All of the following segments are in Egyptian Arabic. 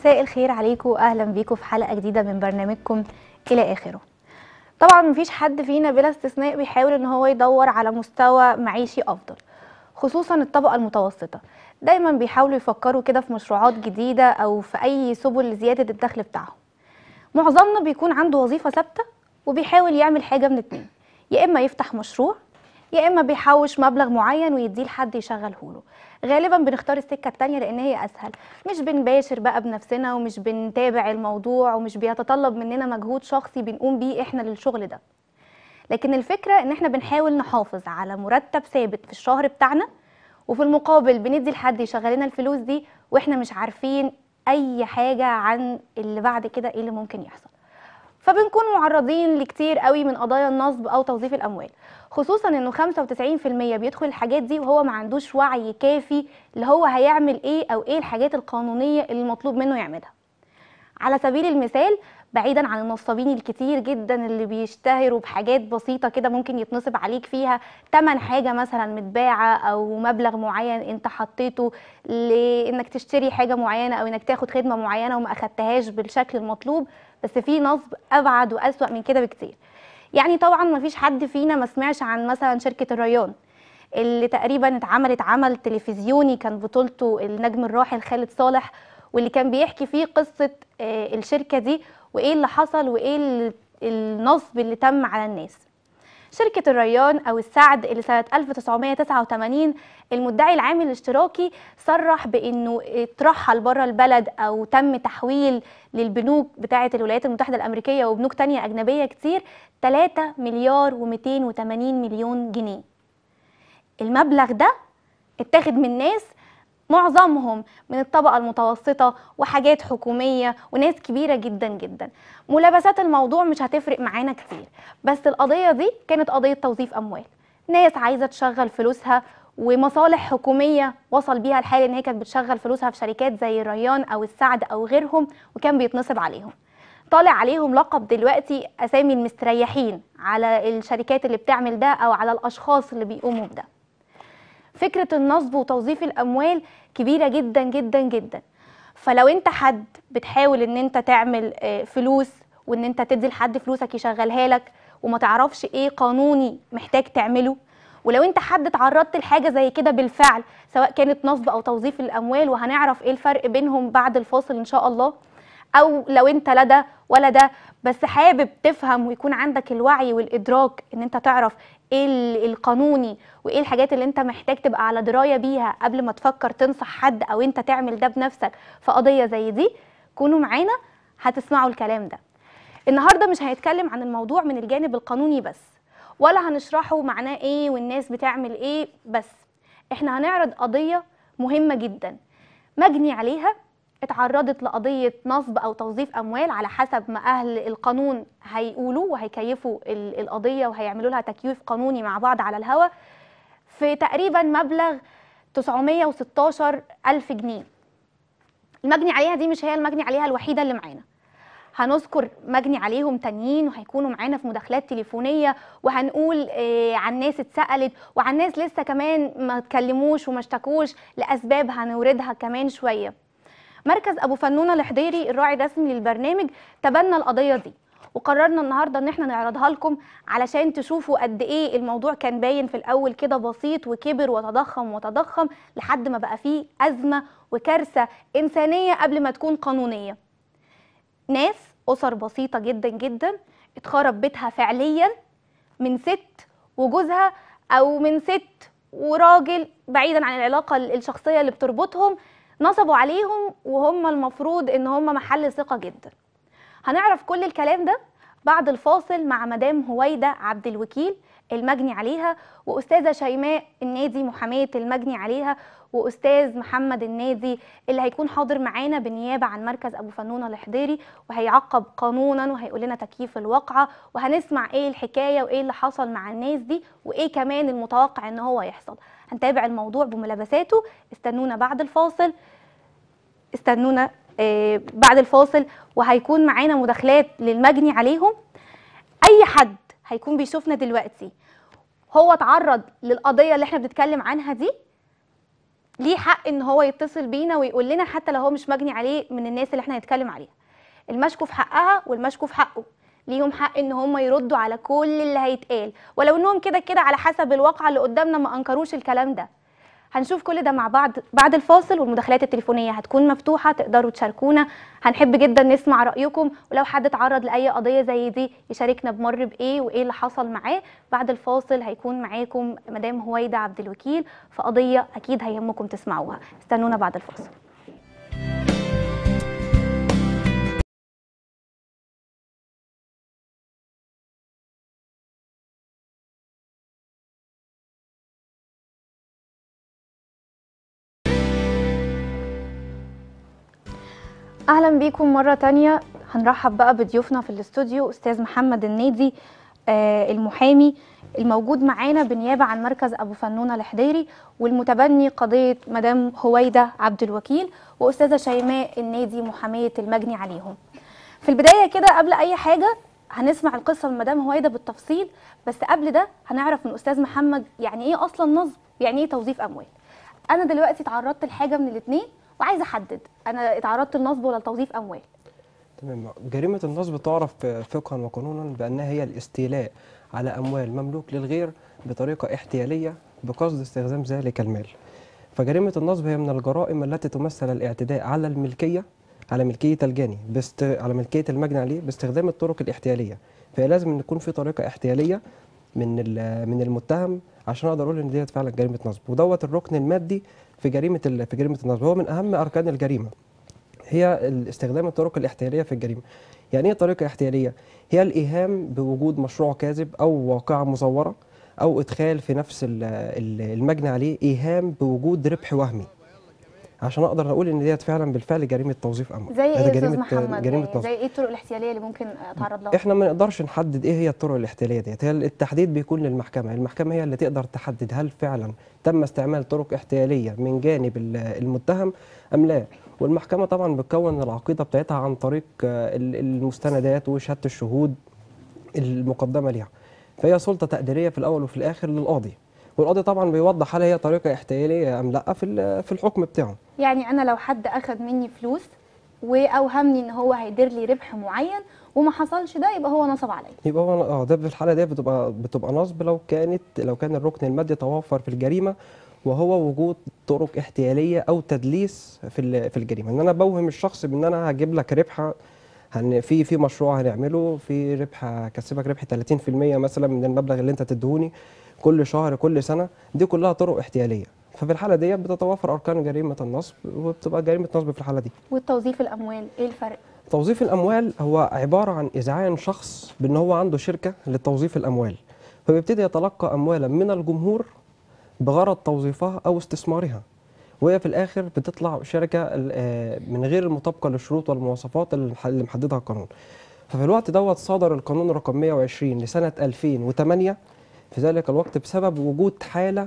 مساء الخير عليكم واهلا بيكم في حلقه جديده من برنامجكم الى اخره طبعا مفيش حد فينا بلا استثناء بيحاول ان هو يدور على مستوى معيشي افضل خصوصا الطبقه المتوسطه دايما بيحاولوا يفكروا كده في مشروعات جديده او في اي سبل لزياده الدخل بتاعهم معظمنا بيكون عنده وظيفه ثابته وبيحاول يعمل حاجه من اتنين يا اما يفتح مشروع يا اما بيحوش مبلغ معين ويديه لحد يشغله له غالبا بنختار السكه التانية لان هي اسهل مش بنباشر بقى بنفسنا ومش بنتابع الموضوع ومش بيتطلب مننا مجهود شخصي بنقوم بيه احنا للشغل ده لكن الفكره ان احنا بنحاول نحافظ على مرتب ثابت في الشهر بتاعنا وفي المقابل بندي لحد يشغل لنا الفلوس دي واحنا مش عارفين اي حاجه عن اللي بعد كده ايه اللي ممكن يحصل فبنكون معرضين لكتير قوي من قضايا النصب او توظيف الاموال خصوصا انه 95% بيدخل الحاجات دي وهو ما عندوش وعي كافي اللي هو هيعمل ايه او ايه الحاجات القانونيه اللي المطلوب منه يعملها على سبيل المثال بعيدا عن النصابين الكتير جدا اللي بيشتهروا بحاجات بسيطه كده ممكن يتنصب عليك فيها تمن حاجه مثلا متباعه او مبلغ معين انت حطيته لانك تشتري حاجه معينه او انك تاخد خدمه معينه وما اخدتهاش بالشكل المطلوب بس في نصب ابعد واسوا من كده بكتير يعني طبعا ما فيش حد فينا ما سمعش عن مثلا شركه الريان اللي تقريبا اتعملت عمل تلفزيوني كان بطولته النجم الراحل خالد صالح واللي كان بيحكي فيه قصه آه، الشركه دي وايه اللي حصل وايه ال- النصب اللي تم على الناس شركة الريان أو السعد اللي سنة 1989 المدعي العام الاشتراكي صرح بأنه اترحل بره البلد أو تم تحويل للبنوك بتاعة الولايات المتحدة الأمريكية وبنوك تانية أجنبية كتير 3 مليار و280 مليون جنيه المبلغ ده اتاخد من ناس معظمهم من الطبقة المتوسطة وحاجات حكومية وناس كبيرة جدا جدا ملابسات الموضوع مش هتفرق معانا كتير بس القضية دي كانت قضية توظيف أموال ناس عايزة تشغل فلوسها ومصالح حكومية وصل بيها الحال ان هي كانت بتشغل فلوسها في شركات زي الريان او السعد او غيرهم وكان بيتنصب عليهم طالع عليهم لقب دلوقتي اسامي المستريحين على الشركات اللي بتعمل ده او على الاشخاص اللي بيقوموا بده فكرة النصب وتوظيف الأموال كبيرة جدا جدا جدا فلو انت حد بتحاول ان انت تعمل آه، فلوس وان انت تدي لحد فلوسك يشغلها لك وما تعرفش ايه قانوني محتاج تعمله ولو انت حد اتعرضت لحاجة زي كده بالفعل سواء كانت نصب او توظيف الاموال وهنعرف ايه الفرق بينهم بعد الفاصل ان شاء الله او لو انت لا ده ولا ده بس حابب تفهم ويكون عندك الوعي والادراك ان انت تعرف ايه ال- القانوني وايه الحاجات اللي انت محتاج تبقى على درايه بيها قبل ما تفكر تنصح حد او انت تعمل ده بنفسك في قضيه زي دي كونوا معانا هتسمعوا الكلام ده النهارده مش هنتكلم عن الموضوع من الجانب القانوني بس ولا هنشرحه معناه ايه والناس بتعمل ايه بس احنا هنعرض قضيه مهمه جدا مجني عليها اتعرضت لقضية نصب أو توظيف أموال على حسب ما أهل القانون هيقولوا وهيكيفوا ال- القضية وهيعملوا لها تكييف قانوني مع بعض على الهوا في تقريبا مبلغ 916 ألف جنيه المجني عليها دي مش هي المجني عليها الوحيدة اللي معانا هنذكر مجني عليهم تانيين وهيكونوا معانا في مداخلات تليفونية وهنقول آه عن ناس اتسألت وعن ناس لسه كمان ما اتكلموش وما اشتكوش لأسباب هنوردها كمان شوية مركز ابو فنونه الحضيري الراعي الرسمي للبرنامج تبنى القضيه دي وقررنا النهارده ان احنا نعرضها لكم علشان تشوفوا قد ايه الموضوع كان باين في الاول كده بسيط وكبر وتضخم وتضخم لحد ما بقى فيه ازمه وكارثه انسانيه قبل ما تكون قانونيه ناس اسر بسيطه جدا جدا اتخرب بيتها فعليا من ست وجوزها او من ست وراجل بعيدا عن العلاقه الشخصيه اللي بتربطهم نصبوا عليهم وهم المفروض ان هم محل ثقه جدا هنعرف كل الكلام ده بعد الفاصل مع مدام هويدا عبد الوكيل المجني عليها واستاذه شيماء النادي محاميه المجني عليها واستاذ محمد النادي اللي هيكون حاضر معانا بالنيابه عن مركز ابو فنونه الحضيري وهيعقب قانونا وهيقول لنا تكييف الواقعه وهنسمع ايه الحكايه وايه اللي حصل مع الناس دي وايه كمان المتوقع ان هو يحصل هنتابع الموضوع بملابساته استنونا بعد الفاصل استنونا آه، بعد الفاصل وهيكون معانا مداخلات للمجني عليهم اي حد هيكون بيشوفنا دلوقتي هو اتعرض للقضيه اللي احنا بنتكلم عنها دي ليه حق ان هو يتصل بينا ويقول لنا حتى لو هو مش مجني عليه من الناس اللي احنا هنتكلم عليها المشكو في حقها والمشكو في حقه ليهم حق ان هم يردوا على كل اللي هيتقال ولو انهم كده كده على حسب الواقع اللي قدامنا ما انكروش الكلام ده هنشوف كل ده مع بعض بعد الفاصل والمداخلات التليفونيه هتكون مفتوحه تقدروا تشاركونا هنحب جدا نسمع رايكم ولو حد اتعرض لاي قضيه زي دي يشاركنا بمر بايه وايه اللي حصل معاه بعد الفاصل هيكون معاكم مدام هويدا عبد الوكيل في قضيه اكيد هيهمكم تسمعوها استنونا بعد الفاصل اهلا بيكم مره تانية هنرحب بقى بضيوفنا في الاستوديو استاذ محمد النادي آه المحامي الموجود معانا بالنيابه عن مركز ابو فنونه الحديري والمتبني قضيه مدام هويده عبد الوكيل واستاذه شيماء النادي محاميه المجني عليهم في البدايه كده قبل اي حاجه هنسمع القصه من مدام هويده بالتفصيل بس قبل ده هنعرف من استاذ محمد يعني ايه اصلا نصب يعني ايه توظيف اموال انا دلوقتي اتعرضت لحاجه من الاثنين وعايزه احدد انا اتعرضت لنصب ولا لتوظيف اموال تمام جريمة النصب تعرف فقها وقانونا بأنها هي الاستيلاء على أموال مملوك للغير بطريقة احتيالية بقصد استخدام ذلك المال فجريمة النصب هي من الجرائم التي تمثل الاعتداء على الملكية على ملكية الجاني بست... على ملكية المجني عليه باستخدام الطرق الاحتيالية فهي لازم ان يكون في طريقة احتيالية من من المتهم عشان اقدر اقول ان ديت فعلا جريمة نصب ودوت الركن المادي في جريمة ال... في جريمة النصب هو من اهم اركان الجريمة هي استخدام الطرق الاحتياليه في الجريمه. يعني ايه طريقه احتياليه؟ هي الايهام بوجود مشروع كاذب او واقعه مزوره او ادخال في نفس المجني عليه ايهام بوجود ربح وهمي. عشان اقدر اقول ان ديت فعلا بالفعل جريمه توظيف اموال. زي ايه يا استاذ محمد؟ جريمه يعني زي ايه الطرق الاحتياليه اللي ممكن اتعرض لها؟ احنا ما نقدرش نحدد ايه هي الطرق الاحتياليه ديت، هي التحديد بيكون للمحكمه، المحكمه هي اللي تقدر تحدد هل فعلا تم استعمال طرق احتياليه من جانب المتهم ام لا. والمحكمة طبعا بتكون العقيدة بتاعتها عن طريق المستندات وشهادة الشهود المقدمة ليها فهي سلطة تقديرية في الأول وفي الآخر للقاضي والقاضي طبعا بيوضح هل هي طريقة احتيالية أم لا في في الحكم بتاعه يعني أنا لو حد أخذ مني فلوس وأوهمني إن هو هيدير لي ربح معين وما حصلش ده يبقى هو نصب عليا يبقى هو اه ده في الحالة دي بتبقى بتبقى نصب لو كانت لو كان الركن المادي توفر في الجريمة وهو وجود طرق احتياليه او تدليس في في الجريمه ان انا بوهم الشخص بان انا هجيب لك ربح هن في في مشروع هنعمله في ربح هكسبك ربح 30% مثلا من المبلغ اللي انت تدهوني كل شهر كل سنه دي كلها طرق احتياليه ففي الحاله دي بتتوفر اركان جريمه النصب وبتبقى جريمه نصب في الحاله دي والتوظيف الاموال ايه الفرق توظيف الاموال هو عباره عن اذعان شخص بان هو عنده شركه لتوظيف الاموال فبيبتدي يتلقى اموالا من الجمهور بغرض توظيفها او استثمارها وهي في الاخر بتطلع شركه من غير المطابقه للشروط والمواصفات اللي محددها القانون ففي الوقت دوت صدر القانون رقم 120 لسنه 2008 في ذلك الوقت بسبب وجود حاله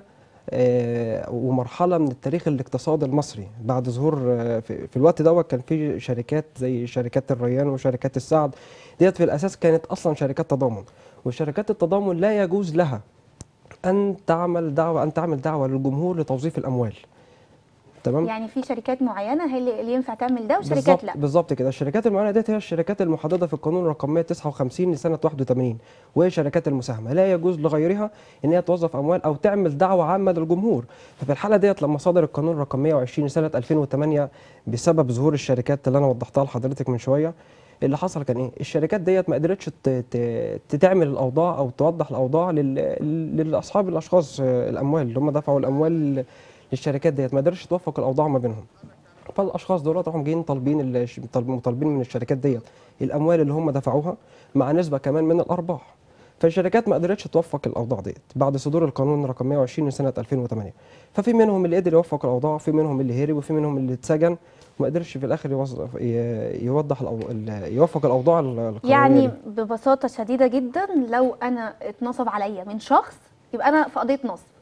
ومرحله من التاريخ الاقتصادي المصري بعد ظهور في الوقت دوت كان في شركات زي شركات الريان وشركات السعد ديت في الاساس كانت اصلا شركات تضامن وشركات التضامن لا يجوز لها ان تعمل دعوه ان تعمل دعوه للجمهور لتوظيف الاموال تمام يعني في شركات معينه هي اللي ينفع تعمل ده وشركات بالزبط لا بالظبط كده الشركات المعينه ديت هي الشركات المحدده في القانون رقم 159 لسنه 81 وهي شركات المساهمه لا يجوز لغيرها ان هي توظف اموال او تعمل دعوه عامه للجمهور ففي الحاله ديت لما صدر القانون رقم 120 لسنه 2008 بسبب ظهور الشركات اللي انا وضحتها لحضرتك من شويه اللي حصل كان ايه الشركات ديت ما قدرتش تعمل الاوضاع او توضح الاوضاع لاصحاب الاشخاص الاموال اللي هم دفعوا الاموال للشركات ديت ما قدرتش توفق الاوضاع ما بينهم فالاشخاص دول راحوا جايين طالبين مطالبين من الشركات ديت الاموال اللي هم دفعوها مع نسبه كمان من الارباح فالشركات ما قدرتش توفق الاوضاع ديت بعد صدور القانون رقم 120 لسنه 2008 ففي منهم اللي قدر يوفق الاوضاع في منهم اللي هرب وفي منهم اللي اتسجن وما قدرش في الاخر يوظف يوضح الأو... يوفق الاوضاع القانونيه يعني ببساطه شديده جدا لو انا اتنصب عليا من شخص يبقى انا في قضيه نصب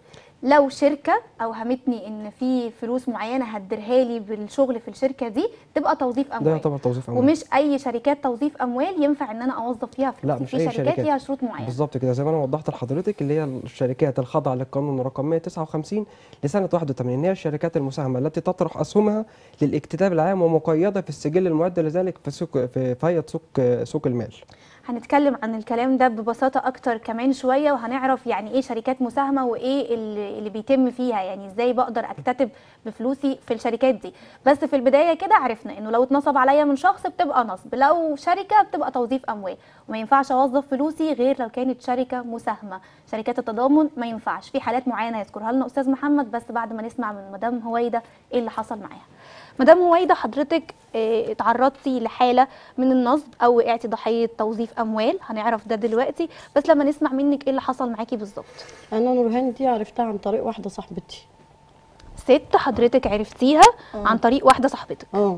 لو شركه اوهمتني ان في فلوس معينه هتديرها لي بالشغل في الشركه دي تبقى توظيف ده اموال يعتبر توظيف اموال ومش اي شركات توظيف اموال ينفع ان انا اوظف فيها فلوسي لا، مش في أي شركات شركات. ليها شروط معينه بالظبط كده زي ما انا وضحت لحضرتك اللي هي الشركات الخاضعه للقانون رقم 159 لسنه 81 هي الشركات المساهمه التي تطرح اسهمها للاكتتاب العام ومقيده في السجل المعد لذلك في سوق في في هيئه سوق سوق المال هنتكلم عن الكلام ده ببساطة أكتر كمان شوية وهنعرف يعني إيه شركات مساهمة وإيه اللي اللي بيتم فيها يعني إزاي بقدر أكتتب بفلوسي في الشركات دي بس في البداية كده عرفنا إنه لو اتنصب عليا من شخص بتبقى نصب لو شركة بتبقى توظيف أموال وما ينفعش أوظف فلوسي غير لو كانت شركة مساهمة شركات التضامن ما ينفعش في حالات معينة يذكرها لنا أستاذ محمد بس بعد ما نسمع من مدام هويدة إيه اللي حصل معاها مدام هويدا حضرتك آه، اتعرضتي لحاله من النصب او وقعتي ضحيه توظيف اموال هنعرف ده دلوقتي بس لما نسمع منك ايه اللي حصل معاكي بالظبط انا نورهان دي عرفتها عن طريق واحده صاحبتي ست حضرتك عرفتيها عن طريق واحده صاحبتك اه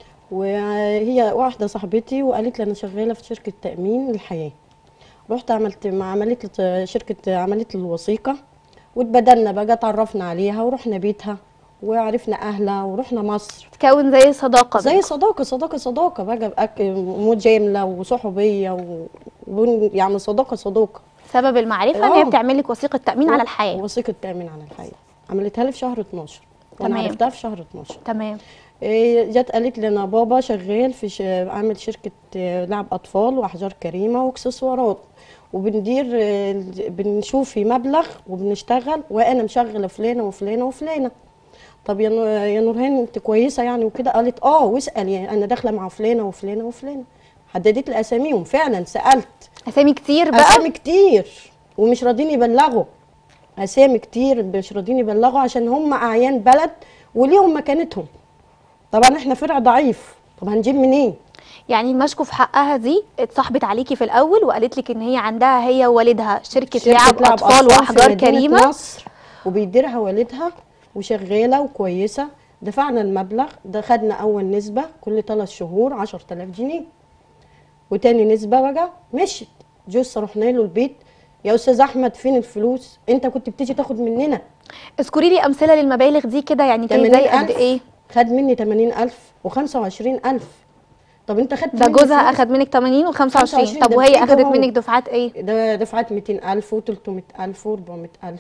وهي واحده صاحبتي وقالت لي انا شغاله في شركه تامين الحياه رحت عملت ما عملت لي شركه عملت لي الوثيقه واتبدلنا بقى اتعرفنا عليها ورحنا بيتها وعرفنا اهلها ورحنا مصر تكون زي صداقه زي بينكم. صداقه صداقه صداقه بقى بأك- مجامله وصحوبيه و... ون- يعني صداقه صداقه سبب المعرفه ان هي آه. بتعمل لك وثيقه تامين على الحياه وثيقه تامين على الحياه عملتها لي في شهر 12 وانا تمام. عرفتها في شهر 12 تمام إيه، جت قالت لي انا بابا شغال في ش... عامل شركه آه، لعب اطفال واحجار كريمه واكسسوارات وبندير آه، ال- بنشوف في مبلغ وبنشتغل وانا مشغله فلانه وفلانه وفلانه طب يا نور- يا نورهان انت كويسه يعني وكده قالت اه واسالي انا داخله مع فلانه وفلانه وفلانه حددت لي اساميهم فعلا سالت اسامي كتير بقى اسامي كتير ومش راضيين يبلغوا اسامي كتير مش راضيين يبلغوا عشان هم اعيان بلد وليهم مكانتهم طبعا احنا فرع ضعيف طب هنجيب منين يعني المشكو في حقها دي اتصاحبت عليكي في الاول وقالت لك ان هي عندها هي ووالدها شركه, لعب, اطفال في واحجار مدينة كريمه مصر وبيديرها والدها وشغاله وكويسه دفعنا المبلغ ده خدنا اول نسبه كل ثلاث شهور 10000 جنيه وتاني نسبه بقى مشت جوز رحنا له البيت يا استاذ احمد فين الفلوس انت كنت بتيجي تاخد مننا اذكري لي امثله للمبالغ دي كده يعني كانت زي قد 80,000 ايه خد مني 80000 و25000 طب انت خدت ده مني جوزها فلوس؟ اخد منك 80 و25 25 طب ده وهي بإيده اخدت هو. منك دفعات ايه ده دفعت 200000 و300000 و400000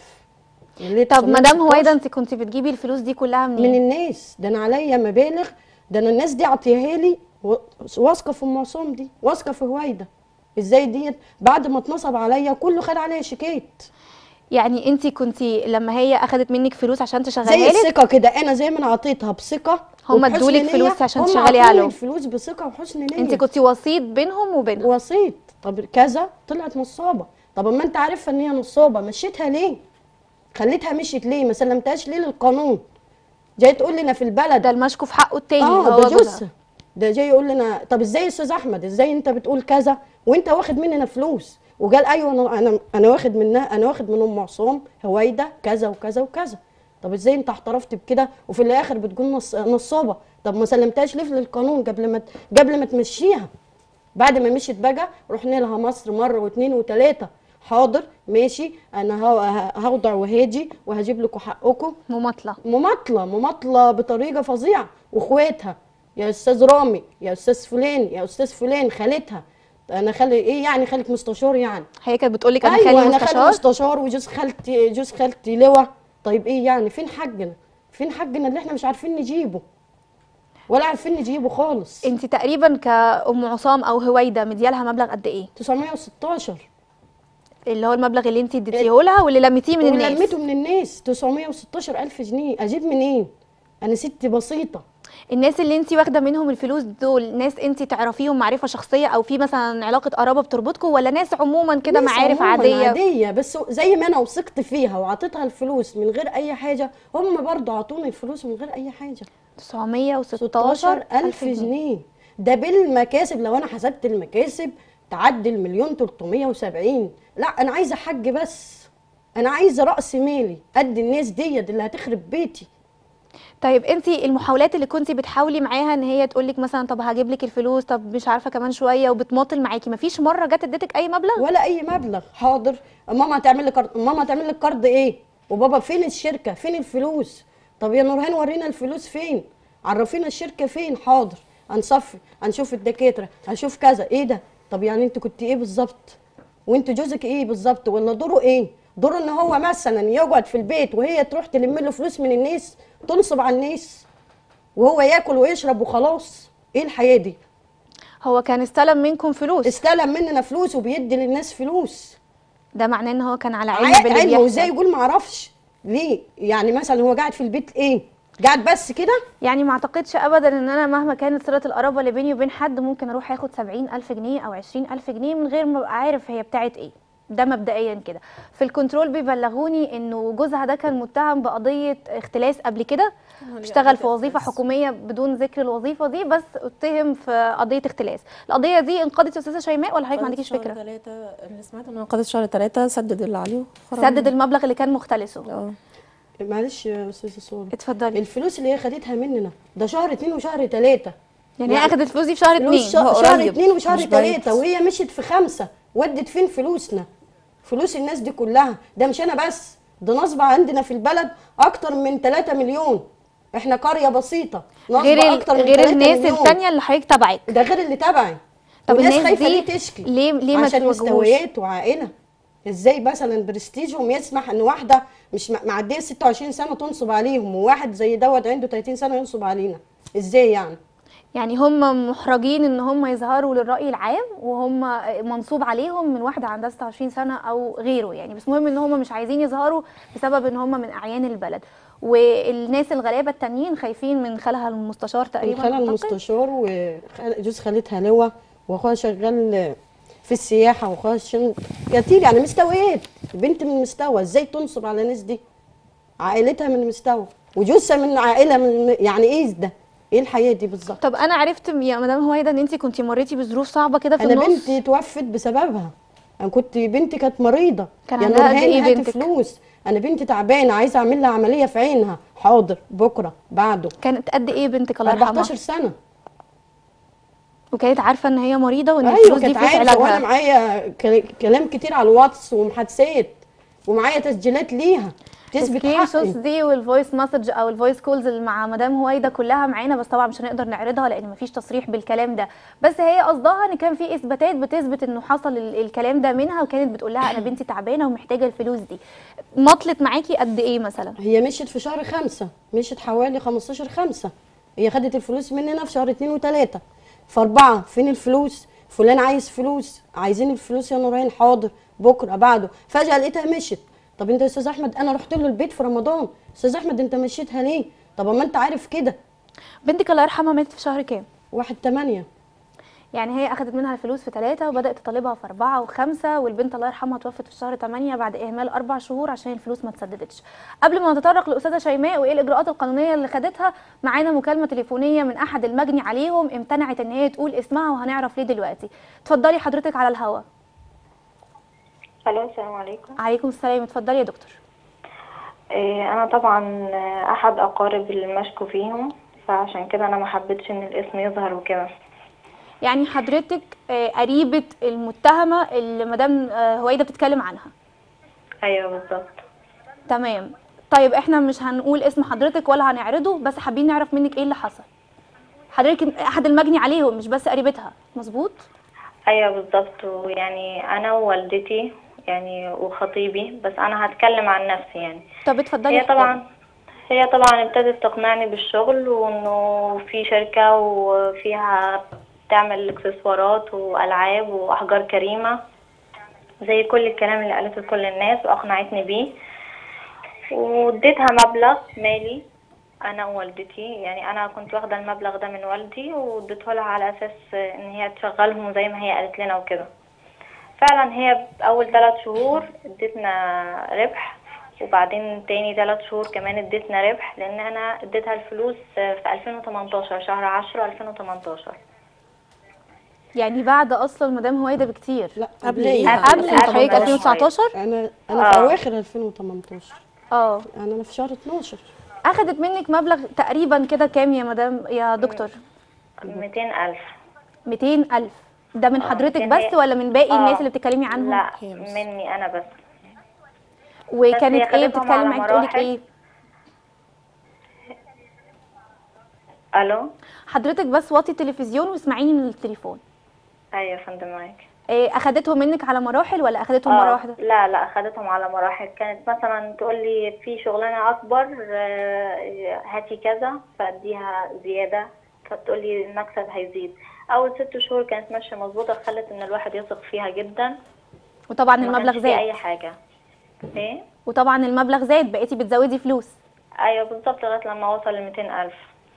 طب مدام هويدا انت كنت بتجيبي الفلوس دي كلها من منين الناس ده انا عليا مبالغ ده انا الناس دي عطيها لي و- واثقه في ام عصام دي واثقه في هويدا ازاي ديت بعد ما اتنصب عليا كله خد عليا شيكات يعني انت كنت لما هي اخدت منك فلوس عشان زي تشغلها لك الثقه كده انا زي ما انا عطيتها بثقه هم وبحسن ادولك نية، فلوس عشان هم تشغلي عطوني علو. الفلوس بثقه وحسن نيه انت كنت وسيط بينهم وبينها وسيط طب كذا طلعت نصابه طب اما انت عارفه ان هي نصابه مشيتها ليه خليتها مشيت ليه ما سلمتهاش ليه للقانون جاي تقول لنا في البلد ده المشكو في حقه التاني اللي اه هو ده جوزها جوزها ده جاي يقول لنا طب ازاي يا استاذ احمد ازاي انت بتقول كذا وانت واخد مننا فلوس وقال ايوه انا انا انا واخد منها انا واخد من ام عصام هويده كذا وكذا وكذا طب ازاي انت احترفت بكده وفي الاخر بتقول نص نصابه طب ما سلمتهاش ليه للقانون قبل ما ت- قبل ما تمشيها بعد ما مشيت بقى رحنا لها مصر مره واثنين وثلاثه حاضر ماشي انا ه- ه- هوضع وهاجي وهجيب لكم حقكم مماطله مماطله مماطله بطريقه فظيعه واخواتها يا استاذ رامي يا استاذ فلان يا استاذ فلان خالتها انا خالي ايه يعني خالك مستشار يعني هي كانت بتقول لك انا ايوه خالي انا خالي مستشار مستشار وجوز خالتي جوز خالتي لواء طيب ايه يعني فين حقنا فين حقنا اللي احنا مش عارفين نجيبه ولا عارفين نجيبه خالص انت تقريبا كأم عصام او هويدا مديالها مبلغ قد ايه 916 اللي هو المبلغ اللي انت اديتيه لها واللي لميتيه من الناس ولميته من الناس 916 الف جنيه اجيب منين انا ست بسيطه الناس اللي انت واخده منهم الفلوس دول ناس انت تعرفيهم معرفه شخصيه او في مثلا علاقه قرابه بتربطكم ولا ناس عموما كده ناس معارف عموماً عاديه عاديه بس زي ما انا وثقت فيها وعطيتها الفلوس من غير اي حاجه هم برضو عطوني الفلوس من غير اي حاجه 916 16 ألف جنيه ده بالمكاسب لو أنا حسبت المكاسب تعدي المليون 370 لا أنا عايزة حج بس أنا عايزة رأس مالي قد الناس ديت اللي هتخرب بيتي طيب انت المحاولات اللي كنت بتحاولي معاها ان هي تقول لك مثلا طب هجيب لك الفلوس طب مش عارفه كمان شويه وبتماطل معاكي مفيش مره جت اديتك اي مبلغ ولا أي مبلغ حاضر ماما هتعمل لك كارد ماما هتعمل لك كارد إيه وبابا فين الشركه فين الفلوس طب يا نورهان ورينا الفلوس فين عرفينا الشركه فين حاضر هنصفي هنشوف الدكاتره هنشوف كذا ايه ده طب يعني انت كنت ايه بالظبط وانت جوزك ايه بالظبط ولا دوره ايه دوره ان هو مثلا يقعد في البيت وهي تروح تلم له فلوس من الناس تنصب على الناس وهو ياكل ويشرب وخلاص ايه الحياه دي هو كان استلم منكم فلوس استلم مننا فلوس وبيدي للناس فلوس ده معناه ان هو كان على علم علم باللي علم وازاي بيحصل يقول ما اعرفش ليه يعني مثلا هو قاعد في البيت ايه قاعد بس كده يعني ما اعتقدش ابدا ان انا مهما كانت صله القرابه اللي بيني وبين حد ممكن اروح اخد 70000 جنيه او 20000 جنيه من غير ما ابقى عارف هي بتاعت ايه ده مبدئيا كده في الكنترول بيبلغوني انه جوزها ده كان متهم بقضيه اختلاس قبل كده اشتغل في وظيفه حكوميه بدون ذكر الوظيفه دي بس اتهم في قضيه اختلاس القضيه دي انقضت يا استاذه شيماء ولا حضرتك ما عندكيش شهر فكره تلاتة اللي سمعت انه قضت شهر ثلاثة سدد اللي عليه وخرج سدد منه. المبلغ اللي كان مختلسه اه معلش يا استاذه سوري اتفضلي الفلوس اللي هي خدتها مننا ده شهر اتنين وشهر تلاته يعني هي يعني اخدت الفلوس دي في شهر اتنين فلوس شه- هو شهر قريب، اتنين وشهر مش بعيد. تلاته وهي مشيت في خمسه ودت فين فلوسنا فلوس الناس دي كلها ده مش انا بس ده نصب عندنا في البلد اكتر من 3 مليون احنا قريه بسيطه نصب غير ال- اكتر من غير 3 الناس مليون. التانية اللي حضرتك تبعك ده غير اللي تبعي طب والناس الناس خايفه دي ليه تشكي ليه ليه ما عشان تواجهوش مستويات وعائله ازاي مثلا برستيجهم يسمح ان واحده مش م- معديه 26 سنه تنصب عليهم وواحد زي دوت عنده 30 سنه ينصب علينا ازاي يعني يعني هم محرجين ان هم يظهروا للرأي العام وهم منصوب عليهم من واحدة عندها 26 سنة او غيره يعني بس مهم ان هم مش عايزين يظهروا بسبب ان هم من اعيان البلد والناس الغلابة التانيين خايفين من خالها المستشار تقريبا خالها أعتقد. المستشار وجوز خالتها لواء واخوها شغال في السياحه واخوها شن... كتير يعني مستويات بنت من مستوى ازاي تنصب على الناس دي عائلتها من مستوى وجوزها من عائله من يعني ايه ده ايه الحياه دي بالظبط طب انا عرفت يا مدام هويدا ان انت كنتي مريتي بظروف صعبة كده في انا النص بنتي توفت بسببها انا كنت بنتي كانت مريضه كان يا عندها قد نورهان إيه هاتي بنتك؟ فلوس انا بنتي تعبانه عايزه اعمل لها عمليه في عينها حاضر بكره بعده كانت قد ايه بنتك الله يرحمها 14 سنه وكانت عارفة ان هي مريضة وان ايوه الفلوس دي كانت فلوس عارفه وانا علاجها معايا كل- كلام كتير على الواتس ومحادثات ومعايا تسجيلات ليها تثبت السكرين شوتس حقي دي والفويس مسج او الفويس كولز اللي مع مدام هويدا كلها معانا بس طبعا مش هنقدر نعرضها لان مفيش تصريح بالكلام ده بس هي قصدها ان كان في اثباتات بتثبت انه حصل ال- الكلام ده منها وكانت بتقول لها انا بنتي تعبانه ومحتاجه الفلوس دي مطلت معاكي قد ايه مثلا هي مشيت في شهر خمسة مشيت حوالي 15 خمسة هي خدت الفلوس مننا في شهر اتنين وتلاتة في أربعة فين الفلوس فلان عايز فلوس عايزين الفلوس يا نورين حاضر بكرة بعده فجأة لقيتها مشيت طب انت يا استاذ احمد انا رحت له البيت في رمضان استاذ احمد انت مشيتها ليه طب اما انت عارف كده بنتك الله يرحمها ماتت في شهر كام واحد تمانية يعني هي اخذت منها الفلوس في ثلاثة وبدات تطالبها في أربعة وخمسة والبنت الله يرحمها توفت في شهر 8 بعد اهمال اربع شهور عشان الفلوس ما تسددتش قبل ما نتطرق لاستاذه شيماء وايه الاجراءات القانونيه اللي خدتها معانا مكالمه تليفونيه من احد المجني عليهم امتنعت ان هي تقول اسمها وهنعرف ليه دلوقتي اتفضلي حضرتك على الهوا الو السلام عليكم عليكم السلام اتفضلي يا دكتور إيه انا طبعا آه، احد اقارب المشكو فيهم فعشان كده انا ما حبيتش ان الاسم يظهر وكده يعني حضرتك آه، قريبه المتهمه اللي مدام آه، هويدا بتتكلم عنها ايوه بالظبط تمام طيب احنا مش هنقول اسم حضرتك ولا هنعرضه بس حابين نعرف منك ايه اللي حصل حضرتك احد المجني عليهم مش بس قريبتها مظبوط ايوه بالظبط ويعني انا ووالدتي يعني وخطيبي بس انا هتكلم عن نفسي يعني طب اتفضلي هي طبعا هي طبعا ابتدت تقنعني بالشغل وانه في شركة وفيها تعمل اكسسوارات والعاب واحجار كريمة زي كل الكلام اللي قالته لكل الناس واقنعتني بيه واديتها مبلغ مالي انا ووالدتي يعني انا كنت واخده المبلغ ده من والدي واديته لها على اساس ان هي تشغلهم زي ما هي قالت لنا وكده فعلا هي اول ثلاث شهور اديتنا ربح وبعدين تاني ثلاث شهور كمان اديتنا ربح لان انا اديتها الفلوس في 2018 شهر 10 2018 يعني بعد اصلا مدام هويدا بكتير لا قبليها. قبل قبل حضرتك 2018. 2019 انا انا في آه. اواخر 2018 اه يعني انا في شهر 12 اخدت منك مبلغ تقريبا كده كام يا مدام يا دكتور 200000 200000 ده من آه، حضرتك كان بس هي- ولا من باقي آه. الناس اللي بتتكلمي عنهم لا هي بس. مني انا بس وكانت هي ايه خدتهم بتتكلم على معاكي تقولك مراحل. ايه الو حضرتك بس وطي التلفزيون واسمعيني من التليفون ايوه يا فندم معاك إيه اخدتهم منك على مراحل ولا اخدتهم مره آه، واحده لا لا اخدتهم على مراحل كانت مثلا تقول لي في شغلانه اكبر آه، هاتي كذا فاديها زياده فتقول لي المكسب هيزيد اول ست شهور كانت ماشيه مظبوطه خلت ان الواحد يثق فيها جدا وطبعا ما المبلغ كانش في زاد اي حاجه ايه وطبعا المبلغ زاد بقيتي بتزودي فلوس ايوه بالظبط لغايه لما وصل ل ألف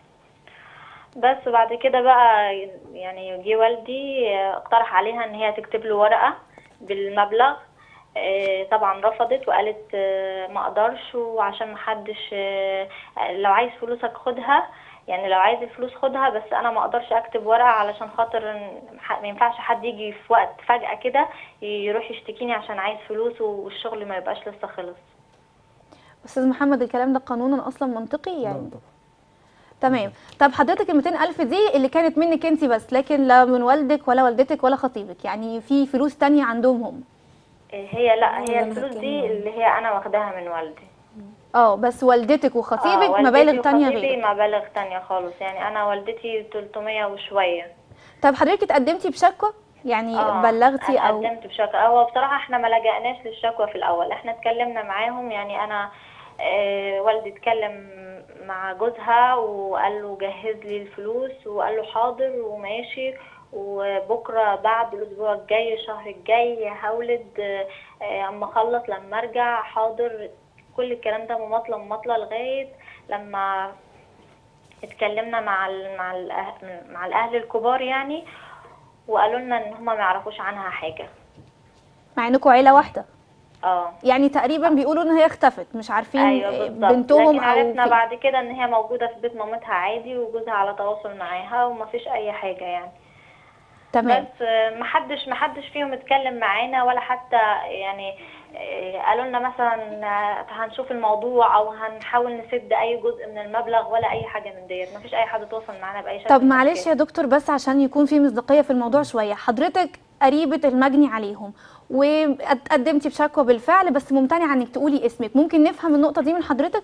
بس بعد كده بقى يعني جه والدي آه، اقترح عليها ان هي تكتب له ورقه بالمبلغ آه، طبعا رفضت وقالت آه، ما اقدرش وعشان محدش آه، لو عايز فلوسك خدها يعني لو عايز الفلوس خدها بس انا ما اقدرش اكتب ورقه علشان خاطر إن ح- ما ينفعش حد يجي في وقت فجاه كده يروح يشتكيني عشان عايز فلوس والشغل ما يبقاش لسه خلص استاذ محمد الكلام ده قانونا اصلا منطقي يعني نعم طبعا. تمام طب حضرتك ال 200 الف دي اللي كانت منك انت بس لكن لا من والدك ولا والدتك ولا خطيبك يعني في فلوس تانية عندهم هم هي لا هو هي اللي الفلوس هتكلم دي عنه. اللي هي انا واخداها من والدي اه بس والدتك آه، وخطيبك والدتي مبالغ تانية وخطيبي غير مبالغ تانية خالص يعني انا والدتي 300 وشوية طب حضرتك اتقدمتي بشكوى يعني آه، بلغتي انا او قدمت بشكوى هو بصراحة احنا ما لجأناش للشكوى في الاول احنا اتكلمنا معاهم يعني انا آه والدي اتكلم مع جوزها وقال له جهز لي الفلوس وقال له حاضر وماشي وبكره بعد الاسبوع الجاي الشهر الجاي هولد آه، آه، اما اخلص لما ارجع حاضر كل الكلام ده مماطله مماطله لغايه لما اتكلمنا مع ال مع الأهل مع الاهل الكبار يعني وقالوا لنا ان هم ما يعرفوش عنها حاجه مع انكم عيله واحده اه يعني تقريبا بيقولوا ان هي اختفت مش عارفين ايوه إيه بالظبط بنتهم لكن او عرفنا في- بعد كده ان هي موجوده في بيت مامتها عادي وجوزها على تواصل معاها ومفيش اي حاجه يعني تمام بس آه، محدش محدش فيهم اتكلم معانا ولا حتى يعني آه، قالوا لنا مثلا آه، هنشوف الموضوع او هنحاول نسد اي جزء من المبلغ ولا اي حاجه من ديت مفيش اي حد تواصل معانا باي شكل طب من معلش الأشكال. يا دكتور بس عشان يكون في مصداقيه في الموضوع شويه حضرتك قريبه المجني عليهم وقدمتي بشكوى بالفعل بس ممتنعه انك تقولي اسمك ممكن نفهم النقطه دي من حضرتك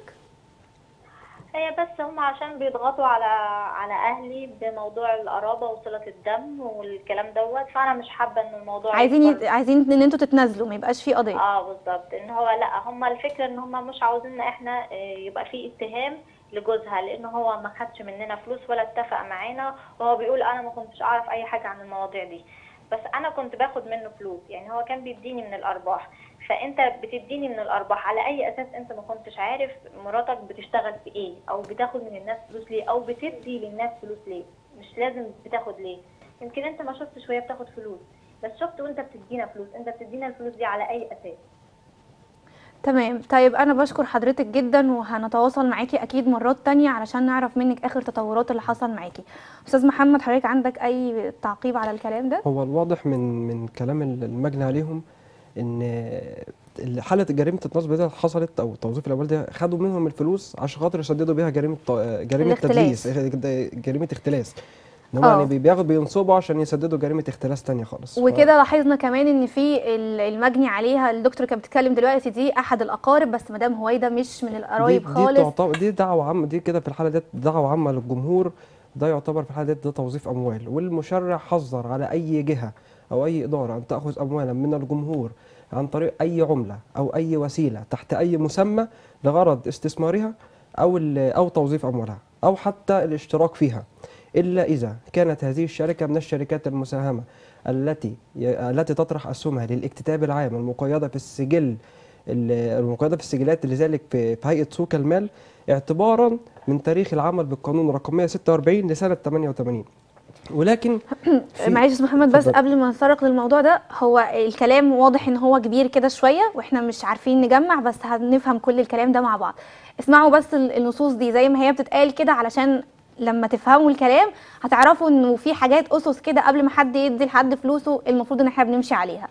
هي بس هم عشان بيضغطوا على على اهلي بموضوع القرابه وصله الدم والكلام دوت فانا مش حابه ان الموضوع عايزين يكبر. يت... عايزين ان انتوا تتنازلوا ما يبقاش في قضيه اه بالظبط ان هو لا هم الفكره ان هم مش عاوزيننا احنا آه، يبقى في اتهام لجوزها لان هو ما خدش مننا فلوس ولا اتفق معانا وهو بيقول انا ما كنتش اعرف اي حاجه عن المواضيع دي بس انا كنت باخد منه فلوس يعني هو كان بيديني من الارباح فانت بتديني من الارباح على اي اساس انت ما كنتش عارف مراتك بتشتغل في ايه او بتاخد من الناس فلوس ليه او بتدي للناس فلوس ليه مش لازم بتاخد ليه يمكن انت ما شفتش وهي بتاخد فلوس بس شفت وانت بتدينا فلوس انت بتدينا الفلوس دي على اي اساس تمام طيب انا بشكر حضرتك جدا وهنتواصل معاكي اكيد مرات تانية علشان نعرف منك اخر تطورات اللي حصل معاكي استاذ محمد حضرتك عندك اي تعقيب على الكلام ده هو الواضح من من كلام المجني عليهم ان حالة جريمة النصب دي حصلت او توظيف الاموال دي خدوا منهم الفلوس عشان خاطر يسددوا بيها جريمة ط- جريمة الاختلاس. تدليس جريمة اختلاس ان هم آه. يعني بياخدوا بينصبوا عشان يسددوا جريمة اختلاس تانية خالص ف- وكده لاحظنا كمان ان في ال- المجني عليها الدكتور كانت بتتكلم دلوقتي دي احد الاقارب بس مدام هويدا مش من القرايب دي دي خالص تعتبر دي دعوة عامة دي كده في الحالة ديت دعوة عامة للجمهور ده يعتبر في الحالة ديت ده توظيف أموال والمشرع حذر على أي جهة أو أي إدارة أن تأخذ أموالا من الجمهور عن طريق أي عملة أو أي وسيلة تحت أي مسمى لغرض استثمارها أو ال- أو توظيف أموالها أو حتى الاشتراك فيها إلا إذا كانت هذه الشركة من الشركات المساهمة التي التي تطرح أسهمها للاكتتاب العام المقيدة في السجل ال- المقيدة في السجلات لذلك في في هيئة سوق المال اعتبارا من تاريخ العمل بالقانون رقم 146 لسنة 88 ولكن في- معلش يا استاذ محمد بس اتفضل. قبل ما نتطرق للموضوع ده هو الكلام واضح ان هو كبير كده شويه واحنا مش عارفين نجمع بس هنفهم كل الكلام ده مع بعض اسمعوا بس ال- النصوص دي زي ما هي بتتقال كده علشان لما تفهموا الكلام هتعرفوا انه في حاجات اسس كده قبل ما حد يدي لحد فلوسه المفروض ان احنا بنمشي عليها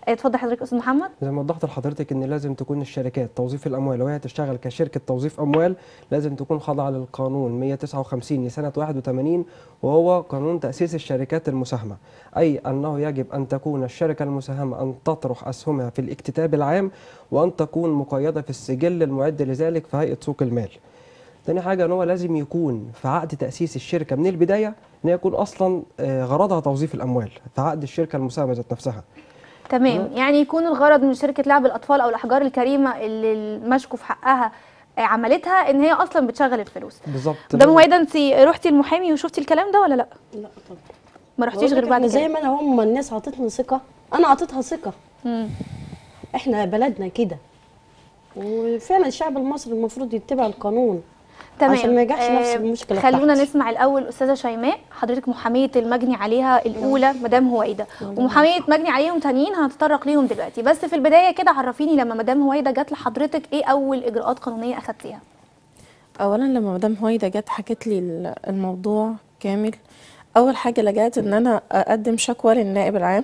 اتفضل حضرتك استاذ محمد زي ما وضحت لحضرتك ان لازم تكون الشركات توظيف الاموال وهي تشتغل كشركه توظيف اموال لازم تكون خاضعه للقانون 159 لسنه 81 وهو قانون تاسيس الشركات المساهمه اي انه يجب ان تكون الشركه المساهمه ان تطرح اسهمها في الاكتتاب العام وان تكون مقيده في السجل المعد لذلك في هيئه سوق المال تاني حاجه ان هو لازم يكون في عقد تاسيس الشركه من البدايه ان هي يكون اصلا آه، غرضها توظيف الاموال في عقد الشركه المساهمه ذات نفسها تمام يعني يكون الغرض من شركه لعب الاطفال او الاحجار الكريمه اللي المشكو في حقها آه، عملتها ان هي اصلا بتشغل الفلوس بالظبط ده لازم- موايده انت رحتي المحامي وشفتي الكلام ده ولا لا لا طبعا ما رحتيش بقول غير لك بعد إحنا زي كده ما انا هم الناس عطتني ثقه انا عطيتها ثقه مم. احنا بلدنا كده وفعلا الشعب المصري المفروض يتبع القانون تمام عشان ما يجيش نفس آه، المشكلة خلونا بتاعتي. نسمع الاول استاذه شيماء حضرتك محاميه المجني عليها الاولى مدام هويده ومحاميه مجني عليهم تانيين هنتطرق ليهم دلوقتي بس في البدايه كده عرفيني لما مدام هويده جت لحضرتك ايه اول اجراءات قانونيه اخدتيها اولا لما مدام هويدا جت حكت لي ال- الموضوع كامل اول حاجه لجأت ان انا اقدم شكوى للنائب العام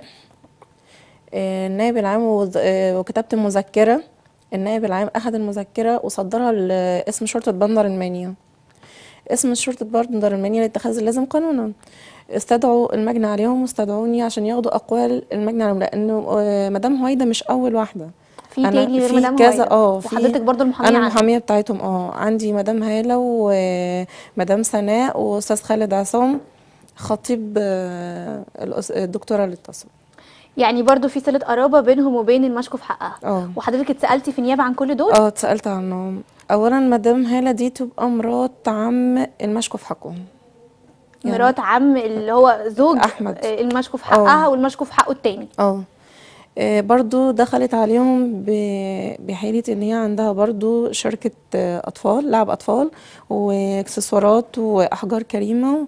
آه، النائب العام وز- آه، وكتبت مذكره النائب العام اخذ المذكره وصدرها لاسم شرطه بندر المانيا اسم شرطه بندر المانيا لاتخاذ اللازم قانونا استدعوا المجني عليهم واستدعوني عشان ياخدوا اقوال المجني عليهم لانه آه، مدام هويدا مش اول واحده في أنا تاني غير في مدام كذا هويده اه في- وحضرتك برضو المحاميه انا عنها. المحاميه بتاعتهم اه عندي مدام هاله ومدام سناء واستاذ خالد عصام خطيب آه، الأس- الدكتوره اللي اتصل يعني برضو في صله قرابه بينهم وبين المشكو في حقها اه وحضرتك اتسالتي في نيابه عن كل دول اه اتسالت عنهم اولا مدام هاله دي تبقى مرات عم المشكو في حقهم يعني- مرات عم اللي هو زوج أحمد. آه، المشكو في حقها اه. والمشكو في حقه التاني اه آه، برضو دخلت عليهم ب- بحيلة ان هي عندها برضو شركة آه، اطفال لعب اطفال واكسسوارات واحجار كريمة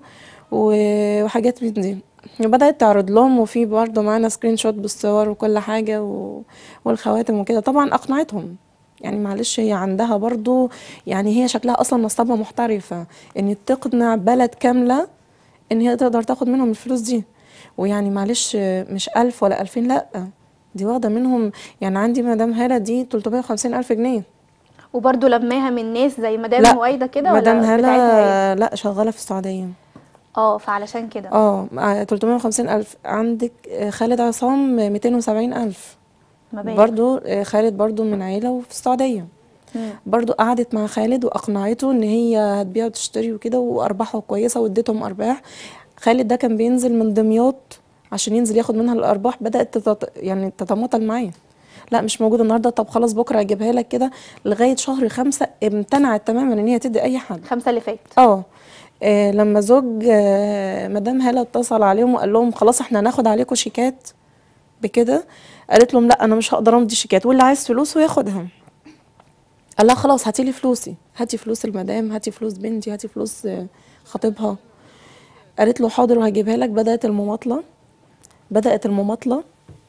و- وحاجات من دي وبدأت تعرض لهم وفي برضو معانا سكرين شوت بالصور وكل حاجة و... والخواتم وكده طبعا اقنعتهم يعني معلش هي عندها برضو يعني هي شكلها اصلا نصابة محترفة ان تقنع بلد كاملة ان هي تقدر تاخد منهم الفلوس دي ويعني معلش مش ألف ولا ألفين لأ دي واخدة منهم يعني عندي مدام هالة دي 350 ألف جنيه وبرضو لماها من ناس زي مدام لا هويده كده مدام ولا بتاعتها هي؟ هالة لا شغالة في السعودية اه فعلشان كده اه مع 350 ألف عندك آه، خالد عصام 270 ألف مبالغ. برضو آه، خالد برضو من عيلة وفي السعودية مم. برضو قعدت مع خالد واقنعته ان هي هتبيع وتشتري وكده وارباحه كويسه واديتهم ارباح خالد ده كان بينزل من دمياط عشان ينزل ياخد منها الارباح بدات تتط... يعني تتماطل معايا لا مش موجوده النهارده طب خلاص بكره اجيبها لك كده لغايه شهر خمسة امتنعت تماما ان هي تدي اي حد خمسة اللي فات اه آه، لما زوج آه، مدام هاله اتصل عليهم وقال لهم خلاص احنا هناخد عليكم شيكات بكده قالت لهم لا انا مش هقدر امضي شيكات واللي عايز فلوسه ياخدها قال لها خلاص هاتي لي فلوسي هاتي فلوس المدام هاتي فلوس بنتي هاتي فلوس آه، خطيبها قالت له حاضر وهجيبها لك بدأت المماطلة بدأت المماطلة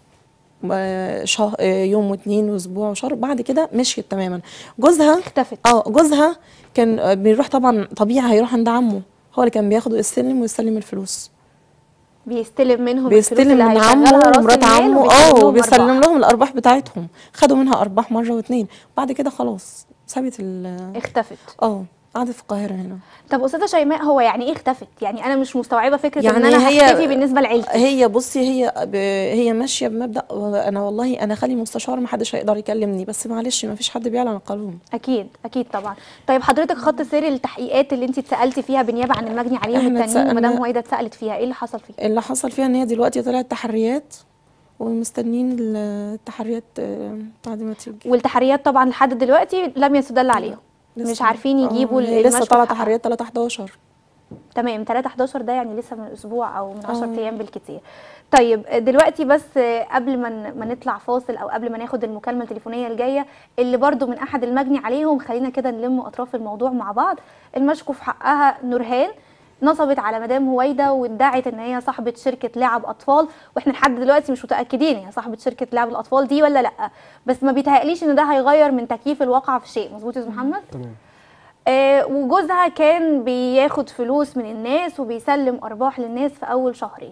آه، شه... آه، يوم واتنين واسبوع وشهر بعد كده مشيت تماما جوزها اختفت اه جوزها كان آه، بيروح طبعا طبيعي هيروح عند عمه هو اللي كان بياخده يستلم ويستلم الفلوس بيستلم منهم الفلوس بيستلم اللي من هيشغلها عمه رأس ومرات المال عمه وبيسلم اه لهم وبيسلم أرباح. لهم الارباح بتاعتهم خدوا منها ارباح مره واتنين بعد كده خلاص سابت ال اختفت اه قعدت في القاهره هنا طب استاذه شيماء هو يعني ايه اختفت يعني انا مش مستوعبه فكره ان يعني انا هي- هختفي بالنسبه لعيلتي هي بصي هي ب... هي ماشيه بمبدا انا والله انا خالي مستشار ما حدش هيقدر يكلمني بس معلش ما فيش حد بيعلن القانون اكيد اكيد طبعا طيب حضرتك خط سير التحقيقات اللي انت اتسالتي فيها بالنيابه عن المجني عليهم إحنا التانيين اتسألنا- ومدام هويده اتسالت فيها ايه اللي حصل فيها اللي حصل فيها ان هي دلوقتي طلعت تحريات ومستنيين التحريات آه، بعد ما تيجي والتحريات طبعا لحد دلوقتي لم يستدل عليهم لسه- مش عارفين يجيبوا آه، هي ال- لسه المشهد طالعه حقها. تحريات 3 11 تمام 3 11 ده يعني لسه من اسبوع او من 10 آه. ايام بالكتير طيب دلوقتي بس قبل ما ن- ما نطلع فاصل او قبل ما ناخد المكالمه التليفونيه الجايه اللي برضو من احد المجني عليهم خلينا كده نلم اطراف الموضوع مع بعض المشكو في حقها نورهان نصبت على مدام هويده وادعت ان هي صاحبه شركه لعب اطفال واحنا لحد دلوقتي مش متاكدين هي صاحبه شركه لعب الاطفال دي ولا لا بس ما بيتهيأليش ان ده هيغير من تكييف الواقع في شيء مظبوط يا أستاذ محمد تمام آه، وجوزها كان بياخد فلوس من الناس وبيسلم ارباح للناس في اول شهرين